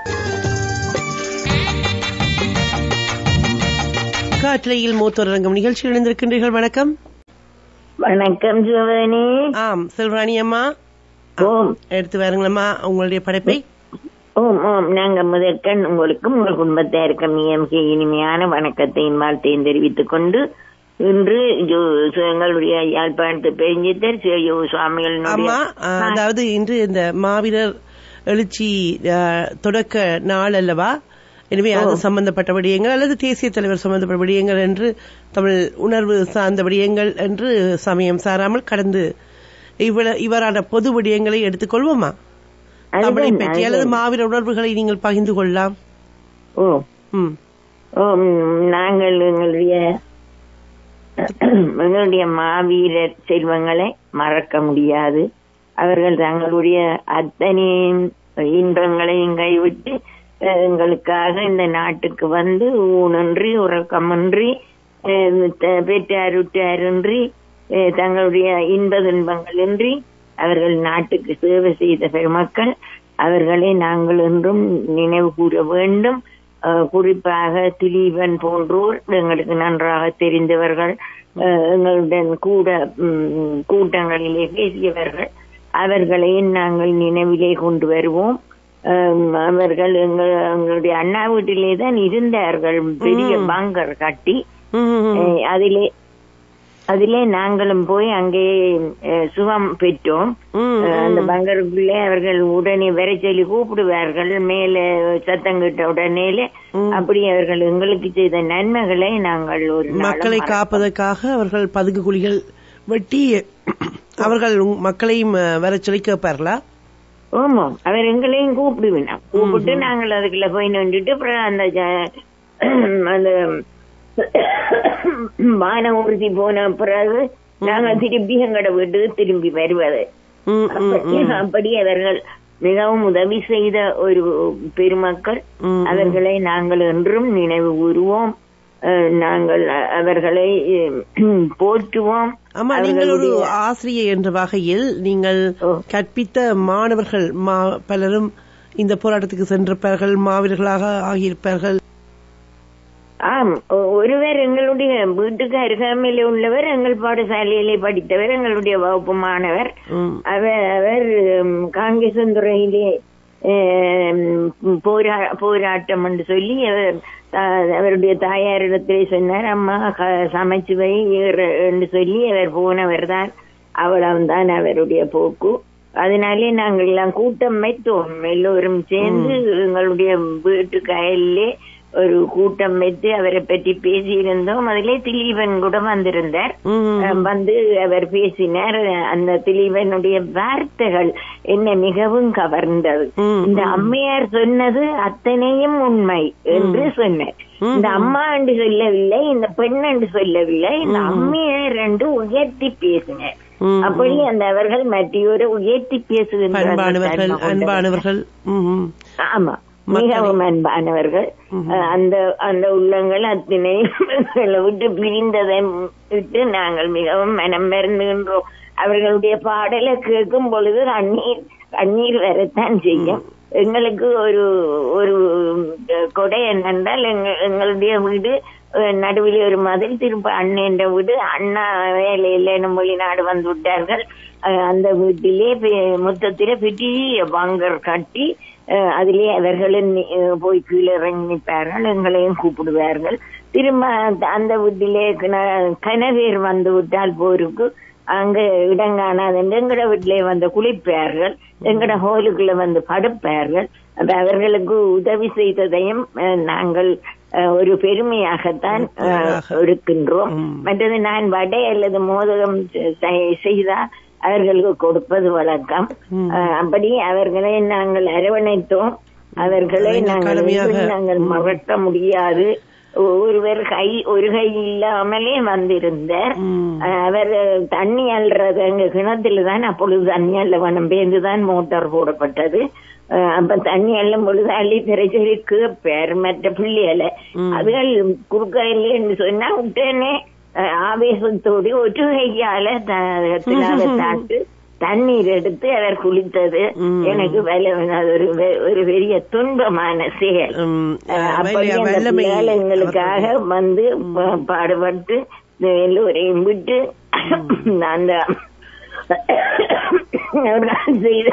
காற்றலையில் மூத்தோர் ரங்கம் நிகழ்ச்சியில் இணைந்திருக்கின்றீர்கள் வணக்கம்
வணக்கம் சிவனி
ஆம் செல்வராணி அம்மா
ஓம்
எடுத்து வாருங்களம்மா உங்களுடைய படைப்பை
ஓம் ஓம் நாங்க முதற்கண் உங்களுக்கும் உங்கள் குடும்பத்தாருக்கும் மிக இனிமையான வணக்கத்தையும் வாழ்த்தையும் தெரிவித்துக் கொண்டு இன்று ஜோ- எங்களுடைய யாழ்ப்பாணத்து பெருஞ்சித்தர் சிவ சுவாமிகளினுடைய
அம்மா அஹ், அதாவது இன்று இந்த மாவீரர் எழுச்சி அஹ், தொடக்க நாள் அல்லவா எனவே அது சம்பந்தப்பட்ட விடயங்கள் அல்லது தேசிய தலைவர் சம்பந்தப்பட்ட விடயங்கள் என்று தமிழ் உணர்வு சார்ந்த விடயங்கள் என்று சமயம் சாராமல் கடந்து இவ்வள இவரான பொது விடயங்களை எடுத்துக்கொள்வோமா
அதுதான்,
தமிழை பற்றி அல்லது
அதுதான்.
மாவீர உணர்வுகளை நீங்கள் பகிர்ந்து கொள்ளலாம்
ஓ
ம்
ஓம் நாங்கள் எங்களுடைய எங்களுடைய மாவீரர் செல்வங்களை மறக்க முடியாது அவர்கள் தங்களுடைய அத்தனை இன்பங்களையும் கைவிட்டு அஹ், எங்களுக்காக இந்த நாட்டுக்கு வந்து ஊனின்றி உறக்கமின்றி அஹ், த- பெற்றார் உற்றாரின்றி அஹ், தங்களுடைய இன்ப துன்பங்களின்றி அவர்கள் நாட்டுக்கு சேவை செய்த பெருமக்கள் அவர்களை நாங்கள் என்றும் நினைவு கூற வேண்டும் அஹ், குறிப்பாக திலீபன் போன்றோர் எங்களுக்கு நன்றாக தெரிந்தவர்கள் அஹ், எங்களுடன் கூட ம், கூட்டங்களிலே பேசியவர்கள் அவர்களையும் நாங்கள் நினைவிலே கொண்டு வருவோம் அஹ், அவர்கள் எங்கள் எங்களுடைய அண்ணா வீட்டிலே தான் இருந்தார்கள் பெரிய
ம்.
பங்கர் கட்டி
ம், ம், ம்.
அஹ், அதிலே அதிலே நாங்களும் போய் அங்கே அஹ், சுகம் பெற்றோம்
ம்,
அஹ், அந்த
ம்.
பங்கருக்குள்ளே அவர்கள் உடனே வர சொல்லி கூப்பிடுவார்கள் மேல சத்தம் கிட்ட உடனேலே
ம்.
அப்படி அவர்கள் எங்களுக்கு செய்த நன்மைகளை நாங்கள் ஒரு நாளும்
மக்களை
மறக்க-
காப்பதற்காக அவர்கள் பதுங்கு குழிகள் வெட்டி அவர்கள் உங்- மக்களையும் அஹ், வரச் சொல்லி கேட்பார்களா
ஆமாம் அவர் எங்களையும் கூப்பிடுவினோம் கூப்பிட்டு நாங்கள் அதுக்குள்ள போய் நின்றுட்டு அப்புறம் அந்த ஜ- அந்த மான ஊர்தி போன பிறகு நாங்கள் திருப்பி எங்கட வீட்டுக்கு திரும்பி வருவது
ம், ம், ம்.
அப்படி அவர்கள் மிகவும் உதவி செய்த ஒரு பெருமக்கள்
ம், ம்.
அவர்களை நாங்கள் என்றும் நினைவு கூறுவோம் அஹ், நாங்கள் அ- அவர்களை அஹ், போற்றுவோம்
ஆமா நீங்கள் ஒரு
அவர்களுடைய-
ஆசிரியை என்ற வகையில் நீங்கள்
ஓ.
கற்பித்த மாணவர்கள் மா- பலரும் இந்த போராட்டத்துக்கு சென்றிருப்பார்கள் மாவீரர்களாக ஆகியிருப்பார்கள்
ஆம் ஒ- ஒருவர் எங்களுடைய வீட்டுக்கு அருகாமையில உள்ளவர் எங்கள் பாடசாலையிலே படித்தவர் எங்களுடைய வகுப்பு மாணவர்
ம்,
அவர் அவர் ம், காங்கேசந்துறையிலே ம், போரா போராட்டம் என்று சொல்லி அவர் த- அவருடைய தாயாரிடத்திலே சொன்னார் அம்மா க- சமைச்சு வை இற- என்று சொல்லி அவர் போனவர் தான் அவ்வளவுதான் அவருடைய போக்கு அதனாலே நாங்கள் எல்லாம் கூட்டம் வைத்தோம் எல்லோரும் சேர்ந்து எங்களுடைய வீட்டு கயலிலே ஒரு கூட்டம் வைத்து அவரை பற்றி பேசியிருந்தோம் அதிலே திலீபன் கூட வந்திருந்தார் அஹ் வந்து அவர் பேசினார் அந்த திலீபனுடைய வார்த்தைகள் என்ன மிகவும் கவர்ந்தது இந்த அம்மையார் சொன்னது அத்தனையும் உண்மை என்று சொன்னார் இந்த அம்மா என்று சொல்லவில்லை இந்த பெண் என்று சொல்லவில்லை இந்த அம்மையார் என்று உயர்த்தி பேசினார் அப்படி அந்த அவர்கள் மற்றொரு உயர்த்தி பேசுகின்ற அந்த
அன்பானவர்கள்
தன்மை கொண்டவர்.
அன்பானவர்கள் ம், ம்.
ஆமா மிகவும் அன்பானவர்கள் அஹ் அந்த அந்த உள்ளங்கள் அத்தனையும் எங்களை விட்டு பிரிந்ததை விட்டு நாங்கள் மிகவும் மனம் மருந்துகின்றோம் அவர்களுடைய பாடலை கேட்கும் பொழுது கண்ணீர் கண்ணீர் வரத்தான் செய்யும் எங்களுக்கு ஒரு ஒரு கொடை என்னென்றால் எங்க- எங்களுடைய வீடு அஹ், நடுவில் ஒரு மதில் திரும்ப அண்ணன் வீடு அண்ணா வேலையில் வெளிநாடு வந்து விட்டார்கள் அஹ், அந்த வீட்டிலே பெ- மொத்தத்திலே பெரிய பங்கர் கட்டி அஹ், அதிலே அவர்களும் நி- அஹ், போய் கீழே இறங்கி நிற்பார்கள் எங்களையும் கூப்பிடுவார்கள் திரும்ப அந்த- அந்த வீட்டிலே கிண- கிணவேர் வந்து விட்டால் போருக்கு அங்க இடம் காணாது எங்கட வீட்டிலே வந்து குளிப்பார்கள் எங்கட ஹோலுக்குள்ள வந்து படுப்பார்கள் அப்ப அவர்களுக்கு உதவி செய்ததையும் அஹ், நாங்கள் அஹ், ஒரு பெருமையாகத்தான் அஹ், எடுக்கின்றோம் மற்றது நான் வடை அல்லது மோதகம் செ- செய்தால் அவர்களுக்கு கொடுப்பது வழக்கம் அஹ், அப்படி அவர்களை நாங்கள் அரவணைத்தோம் அவர்களை
நீங்கள்
நாங்கள்
கடுமையாக-
என்றும் நாங்கள் மறக்க முடியாது ஒருவர் கை ஒரு கை இல்லாமலே வந்திருந்தார் அஹ் அவர் தண்ணி அள்ளுறது அங்க கிணத்துல தான் அப்பொழுது தண்ணி அள்ள வனம் பேர்ந்துதான் மோட்டார் போடப்பட்டது அஹ் அப்ப தண்ணி அள்ளும் பொழுது அள்ளி திரைச்சொல்லி கேட்பார் மற்ற பிள்ளைகளை அதுகள் குறுக்கையில் என்று சொன்னா உடனே அஹ் ஆவேசத்தோடு ஒரு கையால த- திலாவை தாட்டு தண்ணீர் எடுத்து அவர் குளித்தது எனக்கு வல- அது ஒரு வெ- ஒரு பெரிய துன்பமான செயல்
ம்,
அஹ் அப்படி
வலிய-
அந்த
வல்லமை
பிள்ளைகள் எங்களுக்காக வந்து பா- பாடுபட்டு எல்லோரையும் விட்டு அந்த அவர்கள் செய்த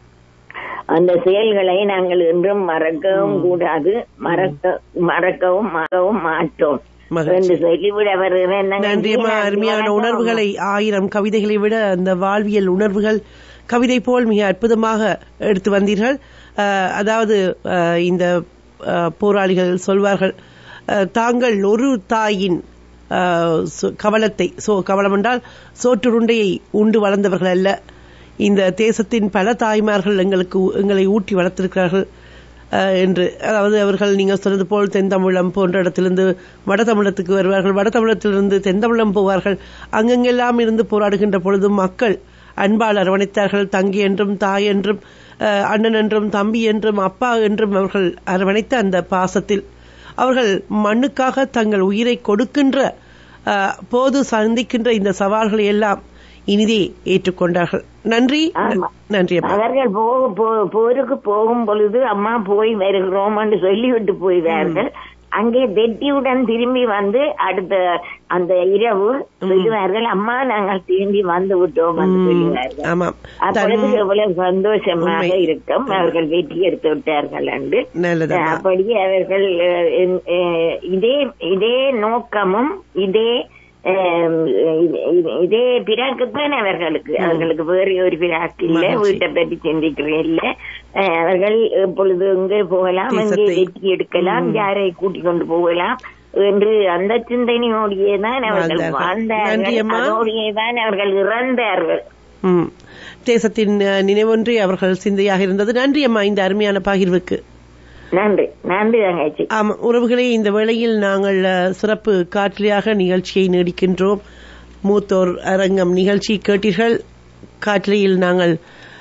அந்த செயல்களை நாங்கள் என்றும் மறக்கவும் கூடாது மறக்க மறக்கவும் மறக்கவும் மாட்டோம்
மகிழ்ச்சி.
என்று சொல்லிவிட வருகிறேன்
நன்றியம்மா அருமையான உணர்வுகளை ஆயிரம் கவிதைகளை விட அந்த வாழ்வியல் உணர்வுகள் கவிதை போல் மிக அற்புதமாக எடுத்து வந்தீர்கள் அஹ், அதாவது அஹ், இந்த அஹ், போராளிகள் சொல்வார்கள் அஹ், தாங்கள் ஒரு தாயின் அஹ், சு- கவலத்தை சோ கவலம் என்றால் சோற்றுருண்டையை உண்டு வளர்ந்தவர்கள் அல்ல இந்த தேசத்தின் பல தாய்மார்கள் எங்களுக்கு எங்களை ஊட்டி வளர்த்திருக்கிறார்கள் அஹ், என்று அதாவது அவர்கள் நீங்கள் சொன்னது போல் தென்தமிழம் போன்ற இடத்திலிருந்து வடதமிழத்துக்கு வருவார்கள் வடதமிழத்திலிருந்து தென்தமிழம் போவார்கள் அங்கெங்கெல்லாம் இருந்து போராடுகின்ற பொழுது மக்கள் அன்பால் அரவணைத்தார்கள் தங்கி என்றும் தாய் என்றும் அஹ், அண்ணன் என்றும் தம்பி என்றும் அப்பா என்றும் அவர்கள் அரவணைத்த அந்த பாசத்தில் அவர்கள் மண்ணுக்காக தங்கள் உயிரை கொடுக்கின்ற அஹ், போது சந்திக்கின்ற இந்த சவால்களை எல்லாம் இனிதே ஏற்றுக்கொண்டார்கள் நன்றி
ஆமா.
நன்றி அம்மா
அவர்கள் போ- போ- போருக்கு போகும் பொழுது அம்மா போய் வருகிறோம் என்று சொல்லிவிட்டு போய்வார்கள் அங்கே வெட்டியுடன் திரும்பி வந்து அடுத்த அந்த இரவு சொல்லுவார்கள் அம்மா நாங்கள் திரும்பி வந்து விட்டோம் என்று சொல்லுவார்கள்
ஆமாம்
அப்பொழுது எவ்வளவு சந்தோஷமாக
உண்மை.
இருக்கும் அவர்கள் வெற்றி எடுத்து விட்டார்கள் என்று
நல்லதம்மா
அப்படி அவர்கள் அஹ், அஹ், இதே இதே நோக்கமும் இதே அஹ், இது- இதே பிராக்குத்தான் அவர்களுக்கு அவர்களுக்கு வேறு ஒரு பிராக்கு இல்ல
மகிழ்ச்சி.
வீட்டை பற்றி சிந்திக்கிறேன் இல்ல அஹ், அவர்கள் எப்பொழுது எங்கே போகலாம் எங்கே
தேசத்தை.
வெற்றி எடுக்கலாம் யாரை கூட்டிக் கொண்டு போகலாம் என்று அந்த சிந்தனையோடையே தான் அவர்கள்
வாழ்ந்தார்கள்.
வாழ்ந்தார்கள்
நன்றி அம்மா.
அதோடையே தான் அவர்கள் இறந்தார்கள்
ம். தேசத்தின் அஹ், நினைவொன்றே அவர்கள் சிந்தையாக இருந்தது நன்றி அம்மா இந்த அருமையான பகிர்வுக்கு
நன்றி நன்றி தங்கச்சி
ஆமா உறவுகளே இந்த வேளையில் நாங்கள் அஹ், சிறப்பு காற்றலையாக நிகழ்ச்சியை நீடிக்கின்றோம் மூத்தோர் அரங்கம் நிகழ்ச்சி கேட்டீர்கள் காற்றலையில் நாங்கள்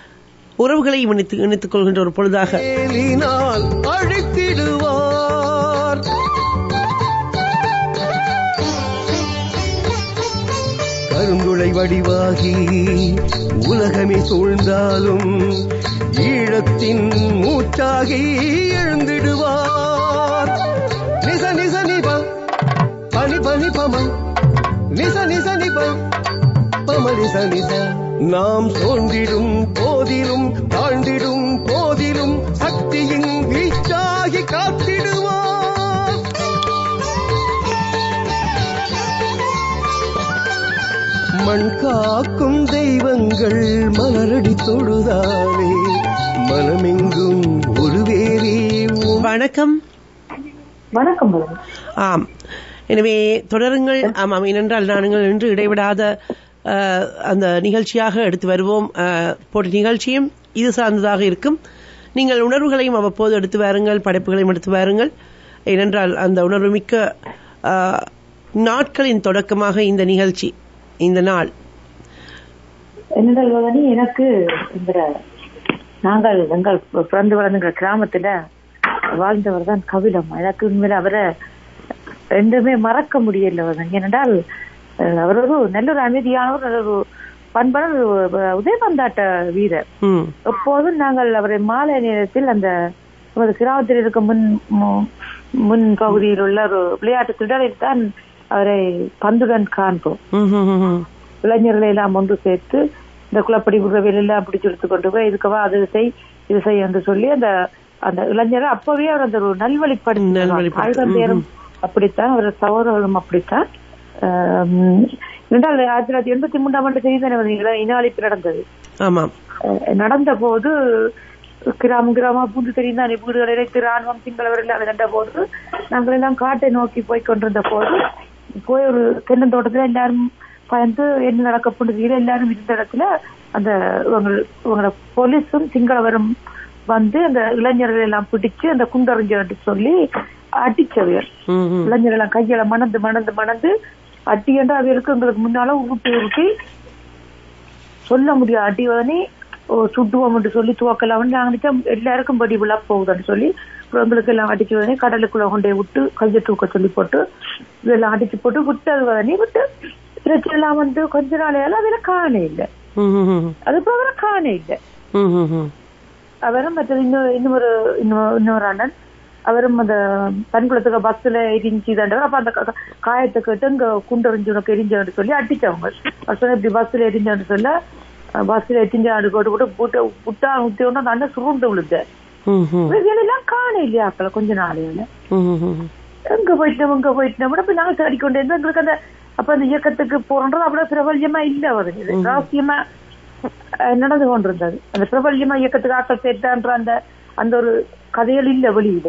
உறவுகளை இணைத்து இணைத்துக் கொள்கின்ற ஒரு பொழுதாக
வேலினால் அழைத்திடுவார் கருந்துளை வடிவாகி உலகமே சூழ்ந்தாலும் ஈழத்தின் மூச்சாகி எழுந்திடுவார் நிச நிச நிப பனி பனி பம நிச நிச நிப பம நிச நிச நாம் சோர்ந்திடும் போதிலும் தாழ்ந்திடும் போதிலும் சக்தியின் வீச்சாகி காத்திடுவார் மண் காக்கும் தெய்வங்கள் மலரடி தொழுதாலே மனமெங்கும் ஒரு வேலி
வணக்கம்
வணக்கம் மேடம்
ஆம் எனவே தொடருங்கள் ஆமாம் ஏனென்றால் நாங்கள் இன்று இடைவிடாத அஹ், அந்த நிகழ்ச்சியாக எடுத்து வருவோம் அஹ், போட்டி நிகழ்ச்சியும் இது சார்ந்ததாக இருக்கும் நீங்கள் உணர்வுகளையும் அவ்வப்போது எடுத்து வாருங்கள் படைப்புகளையும் எடுத்து வாருங்கள் ஏனென்றால் அந்த உணர்வுமிக்க அஹ், நாட்களின் தொடக்கமாக இந்த நிகழ்ச்சி இந்த நாள்
என்னடா எனக்கு இந்த நாங்கள் எங்கள் பிறந்து வளர்ந்த கிராமத்துல வாழ்ந்தவர் தான் கபிலம் எனக்கு உண்மையில அவரை ரெண்டுமே மறக்க முடியல வதன் ஏனென்றால் அஹ், அவர் ஒரு நல்ல ஒரு அமைதியானவர் நல்ல ஒரு பண்பான ஒரு உதயபந்தாட்ட வீரர்
ம்
எப்போதும் நாங்கள் அவரை மாலை நேரத்தில் அந்த நமது கிராமத்தில் இருக்க முன் மு- முன் பகுதியில் உள்ள ஒரு விளையாட்டு திடலில் தான் அவரை பந்துடன் காண்போம்
ம், ம், ம், ம்.
இளைஞர்களை எல்லாம் ஒன்று சேர்த்து இந்த குளப்படி உறவில் எல்லாம் பிடிச்சு எடுத்து கொண்டு போய் இதுக்கவா அது செய் இது செய் என்று சொல்லி அந்த அந்த இளைஞரை அப்பவே அவர் அந்த ஒரு நல்வழிப்படுத்தி
நல்வழிப்படுத்து-
ஆயுதம் பேரும் அப்படித்தான் அவர் சகோதரர்களும் அப்படித்தான் ஆம், இரண்டால் ஆயிரத்தி தொள்ளாயிரத்தி எண்பத்தி மூன்றாம் ஆண்டு செய்தி தானே இன அழிப்பு நடந்தது
ஆமாம்
அஹ் நடந்த போது கிராமம் கிராமம் பூந்து தெரிந்தான் வீடுகளை இறைத்து ராணுவம் சிங்களவர் எல்லாம் விரண்ட போது நாங்கள் எல்லாம் காட்டை நோக்கி போய் கொண்டிருந்த போது போய் ஒரு தென்னந்தோட்டத்துல எல்லாரும் பயந்து என்ன நடக்க போனது எல்லாரும் இருந்த இடத்துல அந்த இவங்க இவங்களோட போலீஸும் சிங்களவரும் வந்து அந்த இளைஞர்கள் எல்லாம் பிடிச்சு அந்த குண்டறிஞ்சு சொல்லி அடிச்சவர்
ம், ம்.
இளைஞர்கள் எல்லாம் கையில மணந்து மணந்து மணந்து அட்டி என்று அவருக்கு எங்களுக்கு முன்னால உருட்டி உருட்டி சொல்ல முடியாது அடி உடனே ஓ, சுட்டுவோம் என்று சொல்லி துவக்கலாம் நாங்க நினைச்சா எல்லாருக்கும் படி விழா போகுதுன்னு சொல்லி அப்புறம் எங்களுக்கு எல்லாம் அடிச்சு உடனே கடலுக்குள்ள கொண்டே விட்டு கையை தூக்க சொல்லி போட்டு இதெல்லாம் அடிச்சு போட்டு விட்டது உடனே விட்டு பிரச்சனை எல்லாம் வந்து கொஞ்ச நாளையால அதுல காண இல்லை
ம், ம், ம்.
அது போக காண இல்லை
ம், ம், ம்.
அவரும் மற்றது இன்னொரு இன்னொரு இன்னொரு இன்னொரு அண்ணன் அவரும் அந்த பண்குளத்துக்கு பஸ்ல எரிஞ்சு தாண்டவர் அப்ப அந்த க- காயத்தை கேட்டு இங்க குண்டறிஞ்சு உனக்கு எரிஞ்சு சொல்லி அடிச்சவங்க அவர் சொன்ன இப்படி பஸ்ல எரிஞ்சான்னு சொல்ல அஹ் பஸ்ல எரிஞ்சு ஆடு போட்டு போட்டு புட்ட புட்டா ஊத்தி ஒண்ணு அந்த அண்ணன் சுருண்டு விழுந்த
ம், ம்.
எல்லாம் காண இல்லையா ஆக்களை கொஞ்ச நாளையில
ம், ம், ம்.
எங்க போயிட்டோம் இங்க போயிட்டோம் அப்ப நாங்க தேடிக்கொண்டே இருந்தோம் எங்களுக்கு அந்த அப்ப அந்த இயக்கத்துக்கு போறோன்றது அவ்வளவு பிரபல்யமா இல்ல வருது ரகசியமா அஹ், நடந்து கொண்டிருந்தது அந்த பிரபல்யமா இயக்கத்துக்கு ஆக்கள் சேர்த்தான்ற அந்த அந்த ஒரு கதைகள் இல்ல வெளியில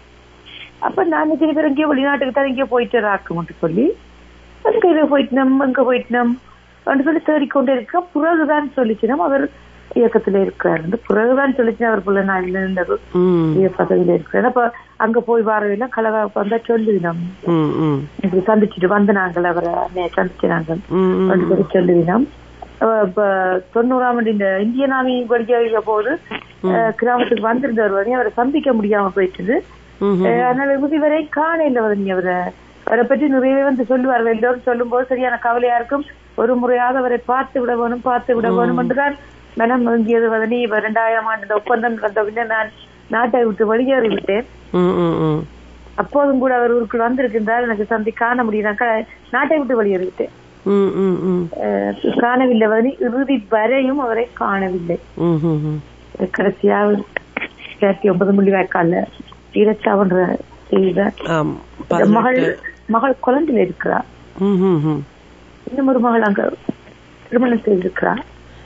அப்ப நான் சில பேர் எங்கேயோ வெளிநாட்டுக்கு தான் எங்கேயோ போயிட்டு ராக்கும்னு சொல்லி அங்க இங்க போயிட்டோம் அங்க போயிட்டோம் அப்படின்னு சொல்லி தேடிக்கொண்டே இருக்க பிறகுதான் சொல்லிச்சுனா அவர் இயக்கத்துல இருக்கிறார் வந்து பிறகுதான் சொல்லிச்சு அவர் பிள்ளை நான் இருந்தது
ம்.
உயர் பதவியில இருக்கிறார் அப்ப அங்க போய் வரவையெல்லாம் கலகா வந்தா சொல்லுவினோம்
ம், ம்.
இப்படி சந்திச்சுட்டு வந்து நாங்கள் அவரை அன்னைய சந்திச்சு நாங்கள்
ம், ம்.
அப்படி சொல்லி சொல்லுவினோம் அஹ் இப்ப தொண்ணூறாம் ஆண்டு இந்த இந்திய நாமி படிக்க போது அஹ், கிராமத்துக்கு வந்திருந்தவர் வந்து அவரை சந்திக்க முடியாம போயிட்டு
ம், ம்.
அதனால இதுவரை காணையில வந்து அவரை அவரை பற்றி நிறையவே வந்து சொல்லுவார்கள் எல்லோரும் சொல்லும் போது சரியான கவலையா இருக்கும் ஒரு முறையாக அவரை பார்த்து விட வேணும் பார்த்து விட வேணும் என்றுதான் மனம் வாங்கியது வதனி இப்ப இரண்டாயிரம் ஆண்டு இந்த ஒப்பந்தம் நடந்த பின்னர் நான் நாட்டை விட்டு வெளியேறி விட்டேன்
ம், ம், ம்.
அப்போதும் கூட அவர் ஊருக்கு வந்திருக்கின்றார் எனக்கு சந்தி காண முடியல க- நாட்டை விட்டு வெளியேறி விட்டேன்
ம், ம், ம்.
அஹ் காணவில்லை வதனி இறுதி வரையும் அவரை காணவில்லை
ம், ம், ம்.
கடைசியா ரெண்டாயிரத்தி ஒன்பது முள்ளி வாய்க்கால ஈரச்சாவன்ற செய்த
ஆம்
மகள்
பதினெட்டு.
மகள் குழந்தையில இருக்கிறார்
ம், ம், ம்.
இன்னும் ஒரு மகள் அங்க திருமணம் செய்திருக்கிறார்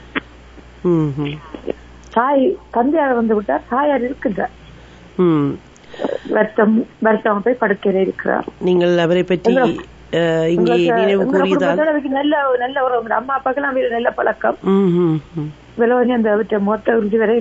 ம், ம்.
தாய் தந்தையார் வந்து விட்டார் தாயார் இருக்கின்றார்
ம்.
வருத்தம் வருத்தம் போய் படுக்கையில இருக்கிறார்
நீங்கள் அவரை பற்றி அஹ், இங்கே
உங்களுக்கு-
நினைவு
உங்க
கூறியதால்
குடும்பத்தோட அவருக்கு நல்ல நல்ல ஒரு உங்க அம்மா அப்பாக்கெல்லாம் அவருக்கு நல்ல பழக்கம்
ம், ம், ம்.
விலவனி அந்த அவற்றை மொத்த உறுதி வரை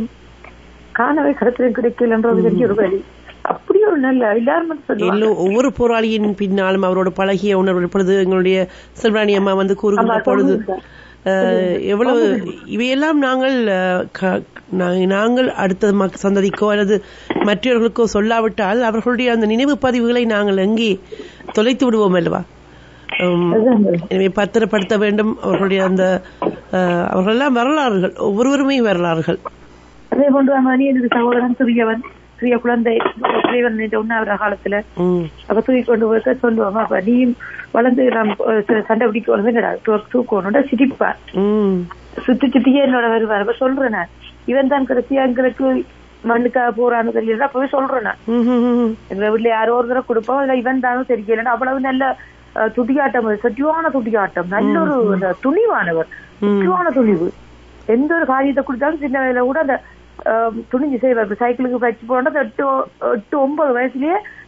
காணவே கடத்திலும் கிடைக்கலன்றது பெரிய ஒரு வழி அப்படி ஒரு நல்ல எல்லாரும் சொல்லுவாங்க
எல்லோ ஒவ்வொரு போராளியின் பின்னாலும் அவரோட பழகிய உணர்வு இப்பொழுது எங்களுடைய செல்வாணி அம்மா வந்து கூறுகின்ற
ஆமா,
பொழுது
சொல்லுங்க.
அஹ், எவ்வளவு இவையெல்லாம் நாங்கள் அஹ், க- நா- நாங்கள் அடுத்த மக்- சந்ததிக்கோ அல்லது மற்றவர்களுக்கோ சொல்லாவிட்டால் அவர்களுடைய அந்த நினைவு பதிவுகளை நாங்கள் எங்கே தொலைத்து விடுவோம் அல்லவா உம், எனவே பத்திரப்படுத்த வேண்டும் அவர்களுடைய அந்த அஹ், அவர்களெல்லாம் வரலாறுகள் ஒவ்வொருவருமே வரலாறுகள்
அதே போன்று அவன் எனக்கு சகோதரன் சிறியவன் சிறிய குழந்தை சிறியவன் உண்ணாவிர காலத்துல
ம்,
அப்ப தூக்கி கொண்டு போய் சொல்லுவாங்க அப்ப நீயும் வளர்ந்து நாம் அஹ், சண்டை பிடிக்க வளர்ந்துடா தூக்கணும் சிரிப்பார்
ம்,
சுத்தி சுத்தியே என்னோட வருவார் அப்ப சொல்றேன் நான் இவன் தான் கடைசியா எங்களுக்கு மண்ணுக்காக போறான்னு தெரியல அப்பவே சொல்றேன் நான்
ம், ம், ம்.
எங்க வீட்டுல யாரோ ஒரு தடவை கொடுப்போம் இல்ல இவன் தானும் தெரியல அவ்வளவு நல்ல அஹ், துடியாட்டம் சட்டியான துடியாட்டம் நல்ல ஒரு அந்த துணிவானவர் முக்கியமான துணிவு எந்த ஒரு காரியத்தை கொடுத்தாலும் சின்ன வயதுல கூட அந்த அஹ், துணிஞ்சு செய்வார் இப்ப சைக்கிளுக்கு வச்சு போனா எட்டு எட்டு ஒன்பது வயசுலயே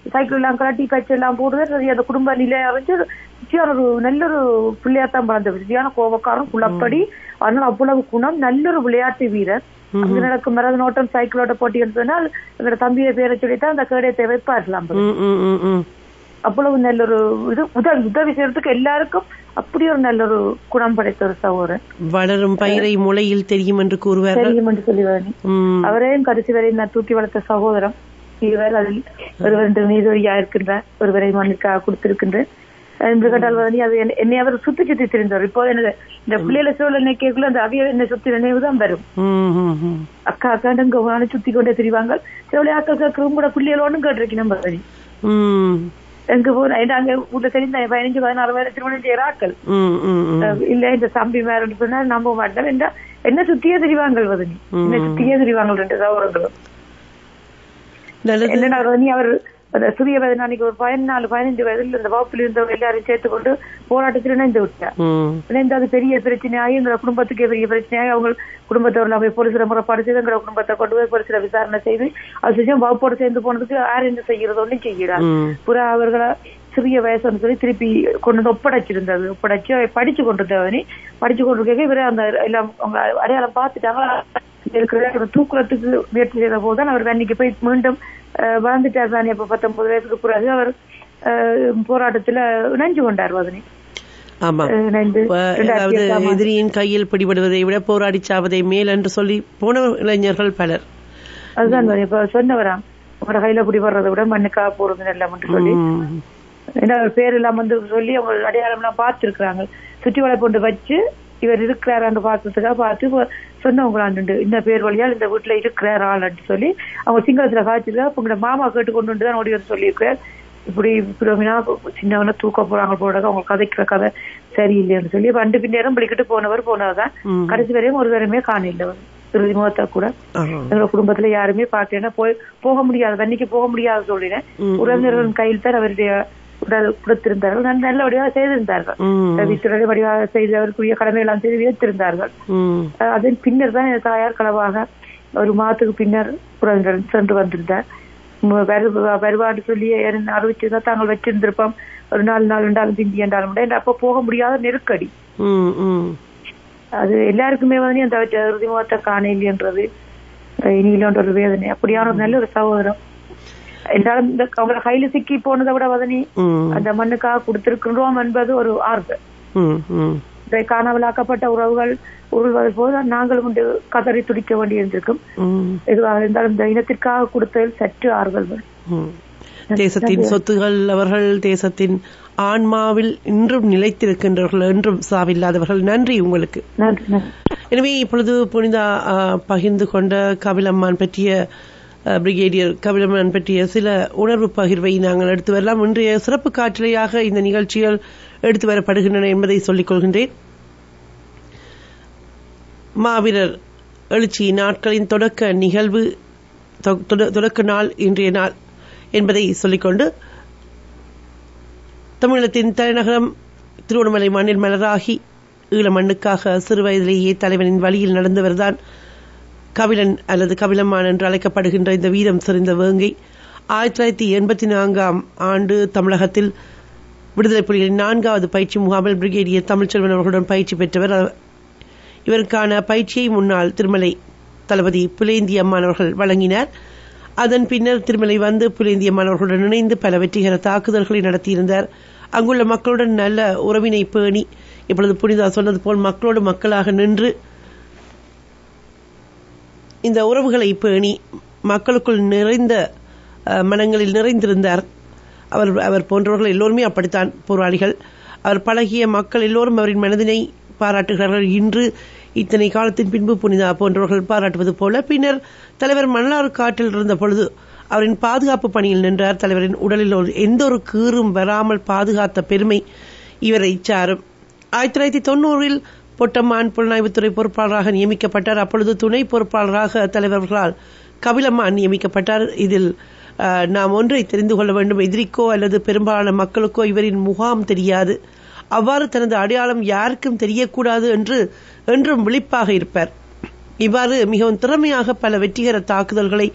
சைக்கிள் எல்லாம் கட்டி கட்சி எல்லாம் போடுறது சரி அந்த குடும்ப நிலை அறிஞ்சு சரியான ஒரு நல்ல ஒரு பிள்ளையாத்தான் பிறந்த சரியான கோபக்காரன் குளப்படி அதனால அவ்வளவு குணம் நல்ல ஒரு விளையாட்டு வீரர் அங்க நடக்கும் மரதனோட்டம் சைக்கிளோட போட்டி சொன்னால் எங்களோட தம்பியை பேரை சொல்லித்தான் அந்த கேடயத்தை வைப்பார்களாம்
ம், ம், ம், ம்.
அவ்வளவு நல்ல ஒரு இது உதவி உதவி செய்யறதுக்கு எல்லாருக்கும் அப்படி ஒரு நல்ல ஒரு குணம் படைத்த ஒரு சகோதரன்
வளரும் பயிரை முளையில் தெரியும் என்று கூறுவார்கள்
தெரியும் என்று சொல்லுவாங்க
ம்.
அவரையும் கடைசி வரை நான் தூக்கி வளர்த்த சகோதரம் இருவர் அதில் ஒருவர் என்று நீதியா இருக்கின்றார் ஒருவரை மண்ணுக்காக கொடுத்திருக்கின்றேன் என்று கேட்டால் வந்து அது என்னை- என்னை அவர் சுத்தி சுத்தி திரிந்தார் இப்போ எனக்கு இந்த பிள்ளைகளை சூழல் நினைக்கக்குள்ள அந்த அவிய என்னை சுத்தி நினைவு தான் வரும்
ம், ம், ம்.
அக்கா அக்காண்டங்க உங்களான சுத்தி கொண்டே திரிவாங்க சிவளை அக்கா கேட்கறவங்க கூட பிள்ளைகளோன்னு கேட்டிருக்கேன் நம்ம
ம்,
எங்க போன அங்க வீட்டுல தெரிந்த பதினஞ்சு பதினாறு பேர் திருமணம் செய்யற ஆக்கள்
ம், ம், ம்.
அஹ் இல்ல இந்த தம்பி மேரன்னு சொன்னா நம்ப மாட்டேன் என்ன என்ன சுத்தியே திரிவாங்க வதனி என்ன சுத்தியே திரிவாங்க ரெண்டு சகோதரங்களும்
நல்லது
என்னன்னா ரஜினி அவர் அந்த சிறிய வயது அன்னைக்கு ஒரு பதினாலு பதினஞ்சு வயதுல இந்த வகுப்பில் இருந்தவங்க எல்லாரும் சேர்த்து கொண்டு போராட்டத்தில் இணைந்து விட்டார்
ம்,
இணைந்து அது பெரிய பிரச்சனையாகி எங்க குடும்பத்துக்கே பெரிய பிரச்சனையாகி அவங்க குடும்பத்தவர்கள் போய் போலீசில் முறைப்பாடு செய்து எங்களோட குடும்பத்தை கொண்டு போய் போலீசில் விசாரணை செய்து அது செஞ்சு வகுப்போடு சேர்ந்து போனதுக்கு யார் என்ன செய்யறது ஒன்றும் செய்கிறார்
ம்.
புறா அவர்களை சிறிய வயசுன்னு சொல்லி திருப்பி கொண்டு வந்து ஒப்படைச்சிருந்தது ஒப்படைச்சு அவ படிச்சு கொண்டிருந்தவனி படிச்சு கொண்டிருக்க இவரே அந்த எல்லாம் அவங்க அடையாளம் பார்த்துட்டாங்களா இருக்கிற தூக்குறதுக்கு முயற்சி செய்த போதுதான் அவர் அன்னைக்கு போய் மீண்டும் அஹ், வளர்ந்துட்டார் தானே இப்ப பத்தொன்பது வயசுக்கு பிறகு அவர் அஹ், போராட்டத்துல இணைஞ்சு கொண்டார் வதனி
ஆமா
அஹ், இணைந்து
இப்ப
ரெண்டாயிரத்தி
அதாவது
எட்டாம் ஆண்டு.
எதிரியின் கையில் பிடிபடுவதை விட போராடி சாவதை மேல் என்று சொல்லி போன இளைஞர்கள் பலர்
அதுதான் வதனி. இப்ப சொன்னவராம் உங்களோட கையில பிடி வர்றதை விட மண்ணுக்காக போறது நல்ல சொல்லி
ம்,
ஏன்னா அவர் பேர் எல்லாம் வந்து சொல்லி அவங்க அடையாளம் எல்லாம் பார்த்திருக்கிறாங்க சுற்றி வளைப்பொண்டு வச்சு இவர் இருக்கிறாரான்னு பார்த்ததுக்காக பார்த்து இப்ப சொன்னவங்களாண்டு இந்த பேர் வழியால் இந்த வீட்டுல இருக்கிறார் ஆளான்னு சொல்லி அவங்க சிங்களத்துல காய்ச்சல இப்ப உங்களோட மாமா கேட்டு கொண்டு வந்து தான் ஓடி வந்து சொல்லியிருக்கார் இப்படி பிறமினா சின்னவன தூக்க போறாங்க போடாத அவங்க கதைக்கிற கதை சரியில்லைன்னு சொல்லி இப்ப ரெண்டு பின்னேரம் பிடிக்கிட்டு போனவர் போனவர்தான்
ம்.
கடைசி வரையும் ஒரு தரமே காணல இறுதி முகத்தா கூட
ஆமா.
எங்க குடும்பத்துல யாருமே பார்க்கலன்னா போய் போக முடியாது அன்னைக்கு போக முடியாது சொல்லினேன்
ம்,
உறவினர்களின் கையில் தான் அவருடைய உடல் கொடுத்திருந்தார்கள் நல்ல- நல்லபடியாக செய்திருந்தார்கள்
ம்,
வீட்டுடைய வடிவாக செய்து அவருக்குரிய கடமையெல்லாம் செய்து வைத்திருந்தார்கள்
ம்,
அஹ் அதன் பின்னர் தான் என் தாயார் களவாக ஒரு மாதத்துக்கு பின்னர் உறவினர் சென்று வந்திருந்தார் மு- வரு- வருவான்னு சொல்லி என்ன அறிவிச்சிருந்தா தாங்கள் வச்சிருந்திருப்போம் ஒரு நாலு நாள் ரெண்டாலும் பிந்தி என்றாலும் கூட என்று அப்ப போக முடியாத நெருக்கடி
ம், ம்.
அது எல்லாருக்குமே வந்து அந்த இறுதி முகத்தை காணலைன்றது இனியிலன்ற ஒரு வேதனை அப்படியான ஒரு நல்ல ஒரு சகோதரம் என்றாலும் இந்த அவங்கள கையில சிக்கி போனதை விட வதனி
ம்,
அந்த மண்ணுக்காக கொடுத்திருக்கின்றோம் என்பது ஒரு ஆர்வம்
ம், ம்.
இதை காணாமலாக்கப்பட்ட உறவுகள் உருள்வது போது நாங்களும் உண்டு கதறி துடிக்க வேண்டியிருந்திருக்கும்
ம்,
எதுவாக இருந்தாலும் இந்த இனத்திற்காக கொடுத்ததில் சற்று ஆறுதல் வரும்.
ம். தேசத்தின் சொத்துகள் அவர்கள் தேசத்தின் ஆன்மாவில் இன்றும் நிலைத்திருக்கின்றவர்கள் என்றும் சாவில்லாதவர்கள் நன்றி உங்களுக்கு
நன்றி நன்றி
எனவே இப்பொழுது புனிதா ஆ, பகிர்ந்து கொண்ட கபிலம்மான் பற்றிய ஆ, பிரிகேடியர் கபிலம்மான் பற்றிய சில உணர்வு பகிர்வை நாங்கள் எடுத்து வரலாம் இன்றைய சிறப்பு காற்றலையாக இந்த நிகழ்ச்சிகள் எடுத்து வரப்படுகின்றன என்பதை சொல்லிக் கொள்கின்றேன் மாவீரர் எழுச்சி நாட்களின் தொடக்க நிகழ்வு தொ- தொட- தொடக்க நாள் இன்றைய நாள் என்பதை சொல்லிக்கொண்டு தமிழகத்தின் தலைநகரம் திருவண்ணாமலை மண்ணில் மலராகி ஈழ மண்ணுக்காக சிறு வயதிலேயே தலைவனின் வழியில் நடந்தவர்தான் கபிலன் அல்லது கபிலம்மான் என்று அழைக்கப்படுகின்ற இந்த வீரம் செறிந்த வேங்கை ஆயிரத்தி தொள்ளாயிரத்தி எண்பத்தி நான்காம் ஆண்டு தமிழகத்தில் விடுதலை புலிகளின் நான்காவது பயிற்சி முகாமில் பிரிகேடியர் தமிழ்ச்செல்வன் அவர்களுடன் பயிற்சி பெற்றவர் அவர் இவருக்கான பயிற்சியை முன்னாள் திருமலை தளபதி புலேந்தி அம்மான் அவர்கள் வழங்கினார் அதன் பின்னர் திருமலை வந்து புலேந்தி அம்மான் அவர்களுடன் இணைந்து பல வெற்றிகர தாக்குதல்களை நடத்தியிருந்தார் அங்குள்ள மக்களுடன் நல்ல உறவினை பேணி இப்பொழுது புனிதா சொன்னது போல் மக்களோடு மக்களாக நின்று இந்த உறவுகளை பேணி மக்களுக்குள் நிறைந்த அஹ், மனங்களில் நிறைந்திருந்தார் அவர் அவர் போன்றவர்கள் எல்லோருமே அப்படித்தான் போராளிகள் அவர் பழகிய மக்கள் எல்லோரும் அவரின் மனதினை பாராட்டுகிறார்கள் இன்று இத்தனை காலத்தின் பின்பு புனிதா போன்றவர்கள் பாராட்டுவது போல பின்னர் தலைவர் மன்னார் காட்டில் இருந்த பொழுது அவரின் பாதுகாப்பு பணியில் நின்றார் தலைவரின் உடலில் ஒரு எந்த ஒரு கீறும் வராமல் பாதுகாத்த பெருமை இவரை சாரும் ஆயிரத்தி தொள்ளாயிரத்தி தொண்ணூறில் பொட்டம்மான் புலனாய்வுத்துறை பொறுப்பாளராக நியமிக்கப்பட்டார் அப்பொழுது துணை பொறுப்பாளராக தலைவர்களால் கபிலம்மான் நியமிக்கப்பட்டார் இதில் அஹ், நாம் ஒன்றை தெரிந்து கொள்ள வேண்டும் எதிரிக்கோ அல்லது பெரும்பாலான மக்களுக்கோ இவரின் முகாம் தெரியாது அவ்வாறு தனது அடையாளம் யாருக்கும் தெரியக்கூடாது என்று என்றும் விழிப்பாக இருப்பார் இவ்வாறு மிகவும் திறமையாக பல வெற்றிகர தாக்குதல்களை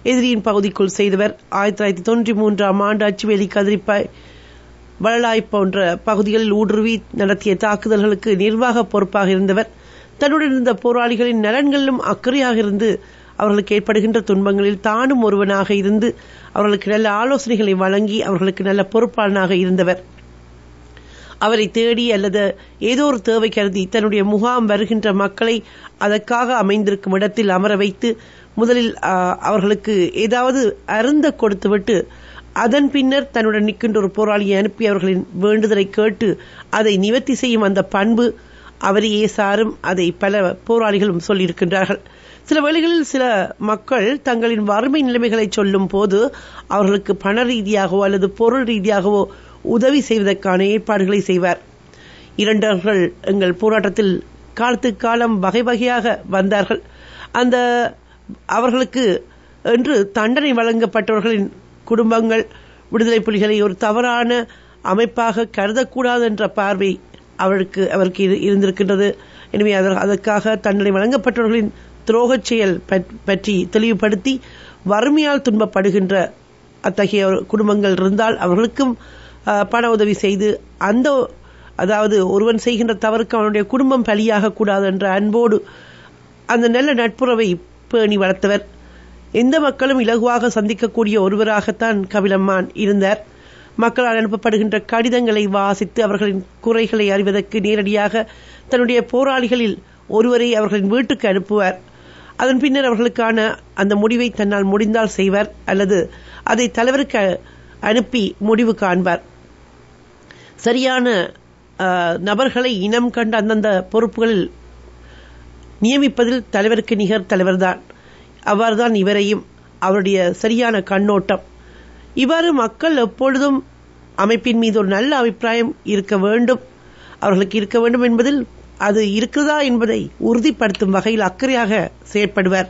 எதிரியின் பகுதிக்குள் செய்தவர் ஆயிரத்தி தொள்ளாயிரத்தி தொண்ணூற்றி மூன்றாம் ஆண்டு அச்சுவேலி கதிரிப்பாய் வளலாய் போன்ற பகுதிகளில் ஊடுருவி நடத்திய தாக்குதல்களுக்கு நிர்வாக பொறுப்பாக இருந்தவர் தன்னுடன் இருந்த போராளிகளின் நலன்களிலும் அக்கறையாக இருந்து அவர்களுக்கு ஏற்படுகின்ற துன்பங்களில் தானும் ஒருவனாக இருந்து அவர்களுக்கு நல்ல ஆலோசனைகளை வழங்கி அவர்களுக்கு நல்ல பொறுப்பாளனாக இருந்தவர் அவரை தேடி அல்லது ஏதோ ஒரு தேவை கருதி தன்னுடைய முகாம் வருகின்ற மக்களை அதற்காக அமைந்திருக்கும் இடத்தில் அமர வைத்து முதலில் அவர்களுக்கு ஏதாவது அருந்த கொடுத்துவிட்டு அதன் பின்னர் தன்னுடன் நிற்கின்ற ஒரு போராளியை அனுப்பி அவர்களின் வேண்டுதலை கேட்டு அதை நிவர்த்தி செய்யும் அந்த பண்பு அவரையே சாரும் அதை பல போராளிகளும் சொல்லியிருக்கின்றார்கள் சில வேளைகளில் சில மக்கள் தங்களின் வறுமை நிலைமைகளை சொல்லும் போது அவர்களுக்கு பண ரீதியாகவோ அல்லது பொருள் ரீதியாகவோ உதவி செய்வதற்கான ஏற்பாடுகளை செய்வார் இரண்டர்கள் எங்கள் போராட்டத்தில் காலத்து காலம் வகை வகையாக வந்தார்கள் அந்த அவர்களுக்கு என்று தண்டனை வழங்கப்பட்டவர்களின் குடும்பங்கள் விடுதலை புலிகளை ஒரு தவறான அமைப்பாக கருதக்கூடாது என்ற பார்வை அவருக்கு அவருக்கு இருந்திருக்கின்றது எனவே அதற்காக தண்டனை வழங்கப்பட்டவர்களின் துரோகச் செயல் பற்றி தெளிவுபடுத்தி வறுமையால் துன்பப்படுகின்ற அத்தகைய குடும்பங்கள் இருந்தால் அவர்களுக்கும் பண உதவி செய்து அந்த அதாவது ஒருவன் செய்கின்ற தவறுக்கு அவனுடைய குடும்பம் பலியாக கூடாது என்ற அன்போடு அந்த நல்ல நட்புறவை பேணி வளர்த்தவர் எந்த மக்களும் இலகுவாக சந்திக்கக்கூடிய ஒருவராகத்தான் கபிலம்மான் இருந்தார் மக்களால் அனுப்பப்படுகின்ற கடிதங்களை வாசித்து அவர்களின் குறைகளை அறிவதற்கு நேரடியாக தன்னுடைய போராளிகளில் ஒருவரை அவர்களின் வீட்டுக்கு அனுப்புவார் அதன் பின்னர் அவர்களுக்கான அந்த முடிவை தன்னால் முடிந்தால் செய்வார் அல்லது அதை தலைவருக்கு அனுப்பி முடிவு காண்பார் சரியான நபர்களை இனம் கண்ட அந்தந்த பொறுப்புகளில் நியமிப்பதில் தலைவருக்கு நிகர் தலைவர்தான் அவ்வாறுதான் இவரையும் அவருடைய சரியான கண்ணோட்டம் இவ்வாறு மக்கள் எப்பொழுதும் அமைப்பின் மீது ஒரு நல்ல அபிப்பிராயம் இருக்க வேண்டும் அவர்களுக்கு இருக்க வேண்டும் என்பதில் அது இருக்கிறதா என்பதை உறுதிப்படுத்தும் வகையில் அக்கறையாக செயற்படுவார்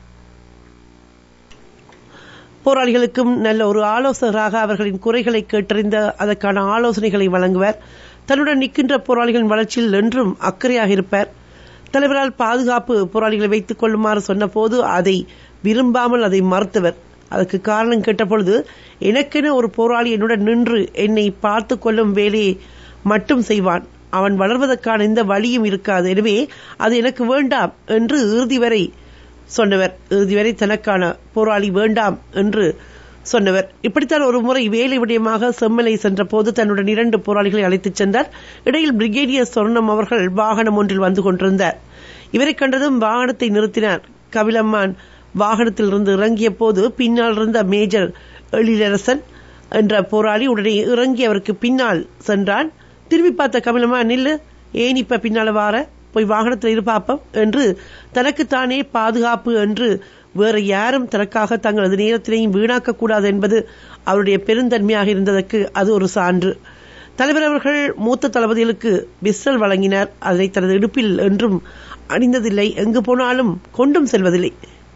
போராளிகளுக்கும் நல்ல ஒரு ஆலோசகராக அவர்களின் குறைகளை கேட்டறிந்த அதற்கான ஆலோசனைகளை வழங்குவார் தன்னுடன் நிற்கின்ற போராளிகளின் வளர்ச்சியில் என்றும் அக்கறையாக இருப்பார் தலைவரால் பாதுகாப்பு போராளிகளை வைத்துக் கொள்ளுமாறு சொன்னபோது அதை விரும்பாமல் அதை மறுத்தவர் அதற்கு காரணம் கேட்டபொழுது எனக்கென ஒரு போராளி என்னுடன் நின்று என்னை பார்த்து கொள்ளும் வேலையை மட்டும் செய்வான் அவன் வளர்வதற்கான எந்த வழியும் இருக்காது எனவே அது எனக்கு வேண்டாம் என்று இறுதி வரை சொன்னவர் இறுதி வரை தனக்கான போராளி வேண்டாம் என்று சொன்னவர் இப்படித்தான் ஒரு முறை வேலை விடயமாக செம்மலை சென்ற போது தன்னுடன் இரண்டு போராளிகளை அழைத்துச் சென்றார் இடையில் பிரிகேடியர் சொர்ணம் அவர்கள் வாகனம் ஒன்றில் வந்து கொண்டிருந்தார் இவரை கண்டதும் வாகனத்தை நிறுத்தினார் கபிலம்மான் வாகனத்திலிருந்து இறங்கிய போது பின்னால் இருந்த மேஜர் எழிலரசன் என்ற போராளி உடனே இறங்கி அவருக்கு பின்னால் சென்றான் திரும்பி பார்த்த கபிலம்மா நில்லு ஏன் இப்ப பின்னால வார போய் வாகனத்தில் இரு பாப்பம் என்று தனக்குத்தானே பாதுகாப்பு என்று வேறு யாரும் தனக்காக தங்களது நேரத்தினையும் வீணாக்க கூடாது என்பது அவருடைய பெருந்தன்மையாக இருந்ததற்கு அது ஒரு சான்று தலைவர் அவர்கள் மூத்த தளபதிகளுக்கு விசல் வழங்கினார் அதை தனது இடுப்பில் என்றும் அணிந்ததில்லை எங்கு போனாலும் கொண்டும் செல்வதில்லை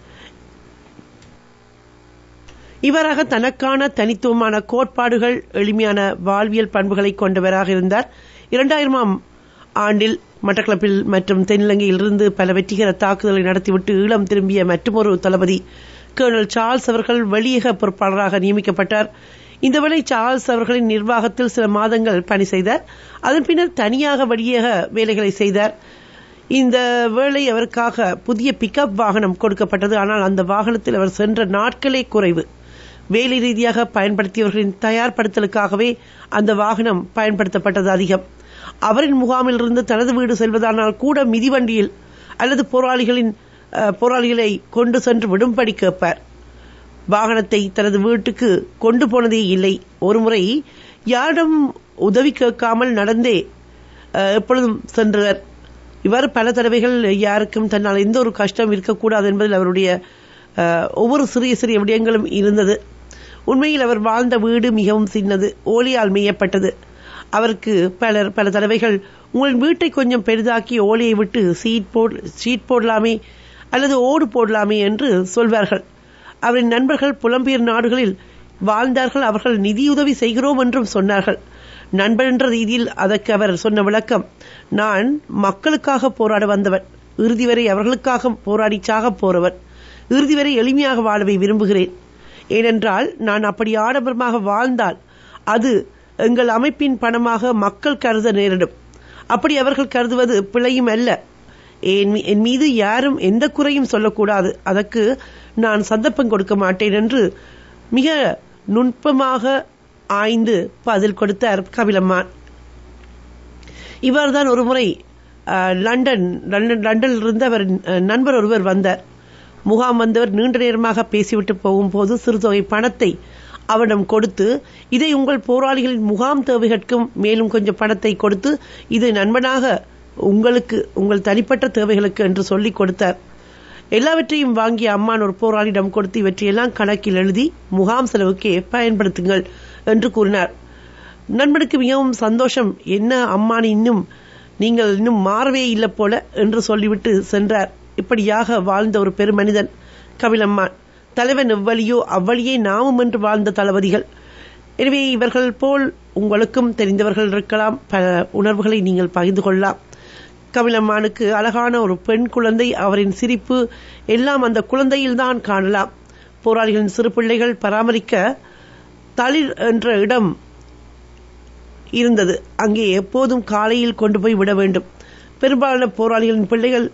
இவராக தனக்கான தனித்துவமான கோட்பாடுகள் எளிமையான வாழ்வியல் பண்புகளை கொண்டவராக இருந்தார் இரண்டாயிரமாம் ஆண்டில் மட்டக்களப்பில் மற்றும் தென்னிலங்கையில் இருந்து பல வெற்றிகர தாக்குதலை நடத்திவிட்டு ஈழம் திரும்பிய மற்றொரு தளபதி கேர்னல் சார்ல்ஸ் அவர்கள் வெளியக பொறுப்பாளராக நியமிக்கப்பட்டார் இந்த வேளை சார்ல்ஸ் அவர்களின் நிர்வாகத்தில் சில மாதங்கள் பணி செய்தார் அதன் பின்னர் தனியாக வெளியக வேலைகளை செய்தார் இந்த வேளை அவருக்காக புதிய பிக்கப் வாகனம் கொடுக்கப்பட்டது ஆனால் அந்த வாகனத்தில் அவர் சென்ற நாட்களே குறைவு வேலை ரீதியாக பயன்படுத்தியவர்களின் தயார்படுத்தலுக்காகவே அந்த வாகனம் பயன்படுத்தப்பட்டது அதிகம் அவரின் முகாமில் இருந்து தனது வீடு செல்வதானால் கூட மிதிவண்டியில் அல்லது போராளிகளின் போராளிகளை கொண்டு சென்று விடும்படி கேட்பார் வாகனத்தை தனது வீட்டுக்கு கொண்டு போனதே இல்லை ஒருமுறை யாரிடம் உதவி கேட்காமல் நடந்தே எப்பொழுதும் சென்றவர் இவ்வாறு பல தடவைகள் யாருக்கும் தன்னால் எந்த ஒரு கஷ்டம் இருக்கக்கூடாது என்பதில் அவருடைய ஒவ்வொரு சிறிய சிறிய விடயங்களும் இருந்தது உண்மையில் அவர் வாழ்ந்த வீடு மிகவும் சின்னது ஓலியால் மேயப்பட்டது அவருக்கு பலர் பல தடவைகள் உங்கள் வீட்டை கொஞ்சம் பெரிதாக்கி ஓலையை விட்டு சீட் போட் ஷீட் போடலாமே அல்லது ஓடு போடலாமே என்று சொல்வார்கள் அவரின் நண்பர்கள் புலம்பெயர் நாடுகளில் வாழ்ந்தார்கள் அவர்கள் நிதியுதவி செய்கிறோம் என்றும் சொன்னார்கள் நண்பன் என்ற ரீதியில் அதற்கு அவர் சொன்ன விளக்கம் நான் மக்களுக்காக போராட வந்தவன் இறுதி வரை அவர்களுக்காக போராடி சாக போறவன் இறுதி வரை எளிமையாக வாழவை விரும்புகிறேன் ஏனென்றால் நான் அப்படி ஆடம்பரமாக வாழ்ந்தால் அது எங்கள் அமைப்பின் பணமாக மக்கள் கருத நேரிடும் அப்படி அவர்கள் கருதுவது பிழையும் அல்ல என் மீ- என் மீது யாரும் எந்த குறையும் சொல்லக்கூடாது அதற்கு நான் சந்தர்ப்பம் கொடுக்க மாட்டேன் என்று மிக நுட்பமாக ஆய்ந்து பதில் கொடுத்தார் கபிலம்மான் இவ்வாறுதான் ஒருமுறை அஹ், லண்டன் லண்டன் லண்டனில் இருந்து அவர் அஹ், நண்பர் ஒருவர் வந்தார் முகாம் வந்தவர் நீண்ட நேரமாக பேசிவிட்டு போகும்போது சிறுதொகை பணத்தை அவரிடம் கொடுத்து இதை உங்கள் போராளிகளின் முகாம் தேவைகளுக்கும் மேலும் கொஞ்சம் பணத்தை கொடுத்து இது நண்பனாக உங்களுக்கு உங்கள் தனிப்பட்ட தேவைகளுக்கு என்று சொல்லி கொடுத்தார் எல்லாவற்றையும் வாங்கிய அம்மான் ஒரு போராளியிடம் கொடுத்து இவற்றையெல்லாம் கணக்கில் எழுதி முகாம் செலவுக்கே பயன்படுத்துங்கள் என்று கூறினார் நண்பனுக்கு மிகவும் சந்தோஷம் என்ன அம்மான் இன்னும் நீங்கள் இன்னும் மாறவே இல்லை போல என்று சொல்லிவிட்டு சென்றார் இப்படியாக வாழ்ந்த ஒரு பெருமனிதன் கபிலம்மான் தலைவன் எவ்வழியோ அவ்வழியே நாமும் என்று வாழ்ந்த தளபதிகள் எனவே இவர்கள் போல் உங்களுக்கும் தெரிந்தவர்கள் இருக்கலாம் பல உணர்வுகளை நீங்கள் பகிர்ந்து கொள்ளலாம் கபிலம்மானுக்கு அழகான ஒரு பெண் குழந்தை அவரின் சிரிப்பு எல்லாம் அந்த குழந்தையில்தான் காணலாம் போராளிகளின் சிறு பிள்ளைகள் பராமரிக்க தளிர் என்ற இடம் இருந்தது அங்கே எப்போதும் காலையில் கொண்டு போய் விட வேண்டும் பெரும்பாலான போராளிகளின் பிள்ளைகள்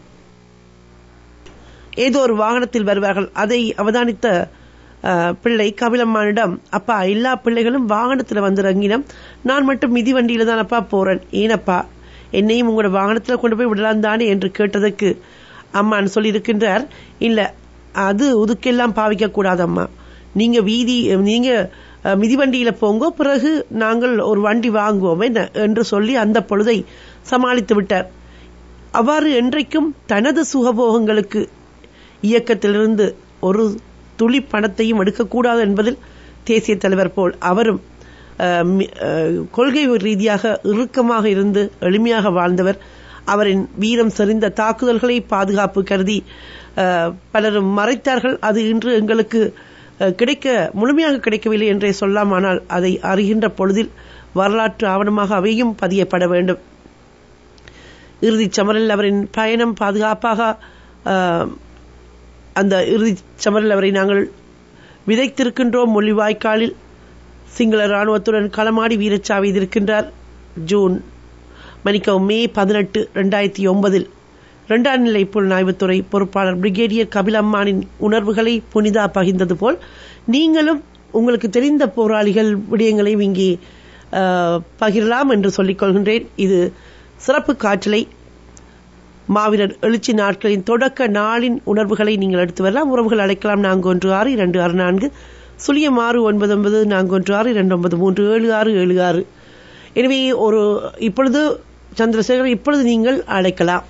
ஏதோ ஒரு வாகனத்தில் வருவார்கள் அதை அவதானித்த அஹ், பிள்ளை கபிலம்மானிடம் அப்பா எல்லா பிள்ளைகளும் வாகனத்தில் வந்து இறங்கினம் நான் மட்டும் மிதி வண்டியில தான் அப்பா போறேன் ஏனப்பா என்னையும் உங்களோட வாகனத்தில் கொண்டு போய் விடலாம் தானே என்று கேட்டதுக்கு அம்மான் சொல்லியிருக்கின்றார் இல்ல அது உதுக்கெல்லாம் பாவிக்க கூடாது அம்மா நீங்க வீதி நீங்க அஹ், மிதிவண்டியில போங்க பிறகு நாங்கள் ஒரு வண்டி வாங்குவோம் என்ன என்று சொல்லி அந்த பொழுதை சமாளித்து விட்டார் அவ்வாறு என்றைக்கும் தனது சுகபோகங்களுக்கு இயக்கத்திலிருந்து ஒரு துளி பணத்தையும் எடுக்கக்கூடாது என்பதில் தேசிய தலைவர் போல் அவரும் அஹ், மி- அஹ், கொள்கை ரீதியாக இறுக்கமாக இருந்து எளிமையாக வாழ்ந்தவர் அவரின் வீரம் செறிந்த தாக்குதல்களை பாதுகாப்பு கருதி அஹ், பலரும் மறைத்தார்கள் அது இன்று எங்களுக்கு அஹ், கிடைக்க முழுமையாக கிடைக்கவில்லை என்றே சொல்லலாம் ஆனால் அதை அறிகின்ற பொழுதில் வரலாற்று ஆவணமாக அவையும் பதியப்பட வேண்டும் இறுதிச் சமரில் அவரின் பயணம் பாதுகாப்பாக அஹ், அந்த இறுதிச் சமரில் அவரை நாங்கள் விதைத்திருக்கின்றோம் மொழிவாய்க்காலில் சிங்கள ராணுவத்துடன் களமாடி வீரச்சாவி இருக்கின்றார் ஜூன் மன்னிக்கவும் மே பதினெட்டு ரெண்டாயிரத்தி ஒன்பதில் இரண்டாம் நிலை புலனாய்வுத்துறை பொறுப்பாளர் பிரிகேடியர் கபிலம்மானின் உணர்வுகளை புனிதா பகிர்ந்தது போல் நீங்களும் உங்களுக்கு தெரிந்த போராளிகள் விடயங்களையும் இங்கே அஹ், பகிரலாம் என்று சொல்லிக் கொள்கின்றேன் இது சிறப்பு காற்றலை மாவீரர் எழுச்சி நாட்களின் தொடக்க நாளின் உணர்வுகளை நீங்கள் எடுத்து வரலாம் உறவுகள் அழைக்கலாம் நான்கு ஒன்று ஆறு இரண்டு ஆறு நான்கு சுழியம் ஆறு ஒன்பது ஒன்பது நான்கு ஒன்று ஆறு இரண்டு ஒன்பது மூன்று ஏழு ஆறு ஏழு ஆறு எனவே ஒரு இப்பொழுது சந்திரசேகர் இப்பொழுது நீங்கள் அழைக்கலாம்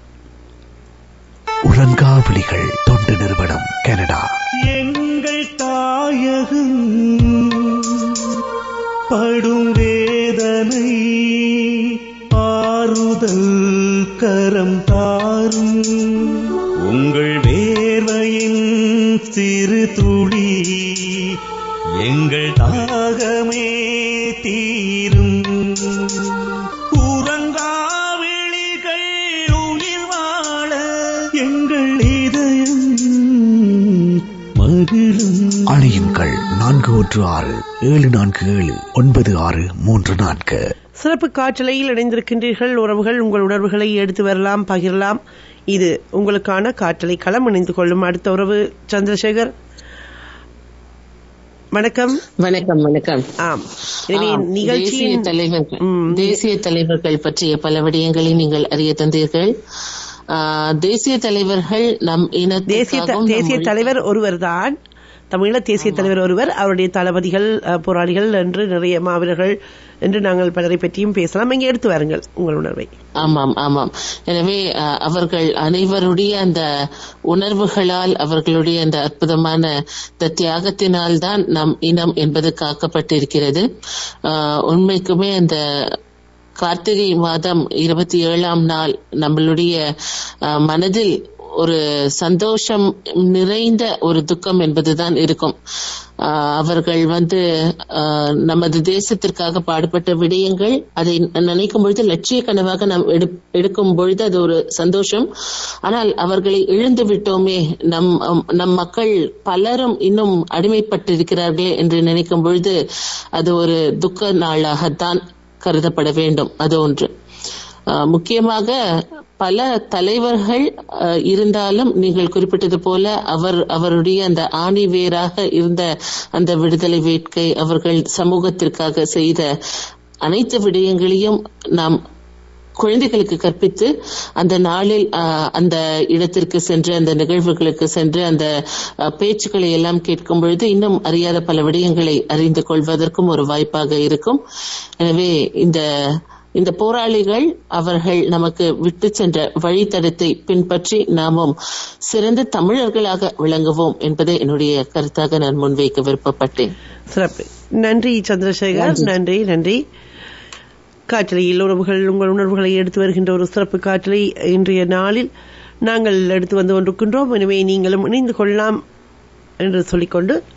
உறங்காவிலிகள் தொண்டு நிறுவனம் கனடா
எங்கள் தாயகம் படும் வேதனை ஆறுதல் கரம் தாரும் உங்கள் வேர்வையின் சிறு துளி எங்கள் தாகமே தீரும் உறங்காவிழிகள் உயிர் வாழ எங்கள் இதயம் மகிழும்
அழையுங்கள் நான்கு ஒன்று ஆறு ஏழு நான்கு ஏழு ஒன்பது ஆறு மூன்று நான்கு
சிறப்பு காற்றலையில் இணைந்திருக்கின்றீர்கள் உறவுகள் உங்கள் உணர்வுகளை எடுத்து வரலாம் பகிரலாம் இது உங்களுக்கான காற்றலை களம் இணைந்து கொள்ளும் அடுத்த உறவு சந்திரசேகர் வணக்கம்
வணக்கம் வணக்கம்
ஆம் எனவே
ஆம், தேசிய
நிகழ்ச்சியின்
தலைவர்கள் தேசிய தலைவர்கள் பற்றிய பல விடயங்களை நீங்கள் அறிய தந்தீர்கள் ஆ, தேசிய தலைவர்கள் நம்
தேசிய த-
இனத்திற்காகவும் நம்
தேசிய
மொழி-
தலைவர் ஒருவர் தான் தமிழ தேசிய தலைவர் ஒருவர் அவருடைய தளபதிகள் அஹ், போராளிகள் என்று நிறைய மாவீரர்கள் என்று நாங்கள் பலரை பற்றியும் பேசலாம் இங்கே எடுத்து வாருங்கள் உங்கள் உணர்வை
ஆமாம் ஆமாம் எனவே அ, அவர்கள் அனைவருடைய அந்த உணர்வுகளால் அவர்களுடைய அந்த அற்புதமான இந்த தியாகத்தினால் தான் நம் இனம் என்பது காக்கப்பட்டிருக்கிறது அ, உண்மைக்குமே அந்த கார்த்திகை மாதம் இருபத்தி ஏழாம் நாள் நம்மளுடைய அ, மனதில் ஒரு சந்தோஷம் நிறைந்த ஒரு துக்கம் என்பதுதான் இருக்கும் ஆஹ் அவர்கள் வந்து ஆஹ் நமது தேசத்திற்காக பாடுபட்ட விடயங்கள் அதை நினைக்கும் பொழுது லட்சிய கனவாக நாம் எடு எடுக்கும் பொழுது அது ஒரு சந்தோஷம் ஆனால் அவர்களை இழந்து விட்டோமே நம் நம் மக்கள் பலரும் இன்னும் அடிமைப்பட்டிருக்கிறார்களே என்று நினைக்கும் பொழுது அது ஒரு துக்க நாளாகத்தான் கருதப்பட வேண்டும் அது ஒன்று ஆஹ் முக்கியமாக பல தலைவர்கள் ஆஹ் இருந்தாலும் நீங்கள் குறிப்பிட்டது போல அவர் அவருடைய அந்த ஆணி வேராக இருந்த அந்த விடுதலை வேட்கை அவர்கள் சமூகத்திற்காக செய்த அனைத்து விடயங்களையும் நாம் குழந்தைகளுக்கு கற்பித்து அந்த நாளில் ஆஹ், அந்த இடத்திற்கு சென்று அந்த நிகழ்வுகளுக்கு சென்று அந்த ஆஹ், பேச்சுக்களை எல்லாம் கேட்கும் பொழுது இன்னும் அறியாத பல விடயங்களை அறிந்து கொள்வதற்கும் ஒரு வாய்ப்பாக இருக்கும் எனவே இந்த இந்த போராளிகள் அவர்கள் நமக்கு விட்டு சென்ற வழித்தடத்தை பின்பற்றி நாமும் சிறந்த தமிழர்களாக விளங்குவோம் என்பதை என்னுடைய கருத்தாக நான் முன்வைக்க விருப்பப்பட்டேன்
சிறப்பு நன்றி சந்திரசேகர் நன்றி நன்றி காற்றலையில் உறவுகள் உங்கள் உணர்வுகளை எடுத்து வருகின்ற ஒரு சிறப்பு காற்றலை இன்றைய நாளில் நாங்கள் எடுத்து வந்து கொண்டிருக்கின்றோம் எனவே நீங்களும் இணைந்து கொள்ளலாம் என்று சொல்லிக்கொண்டு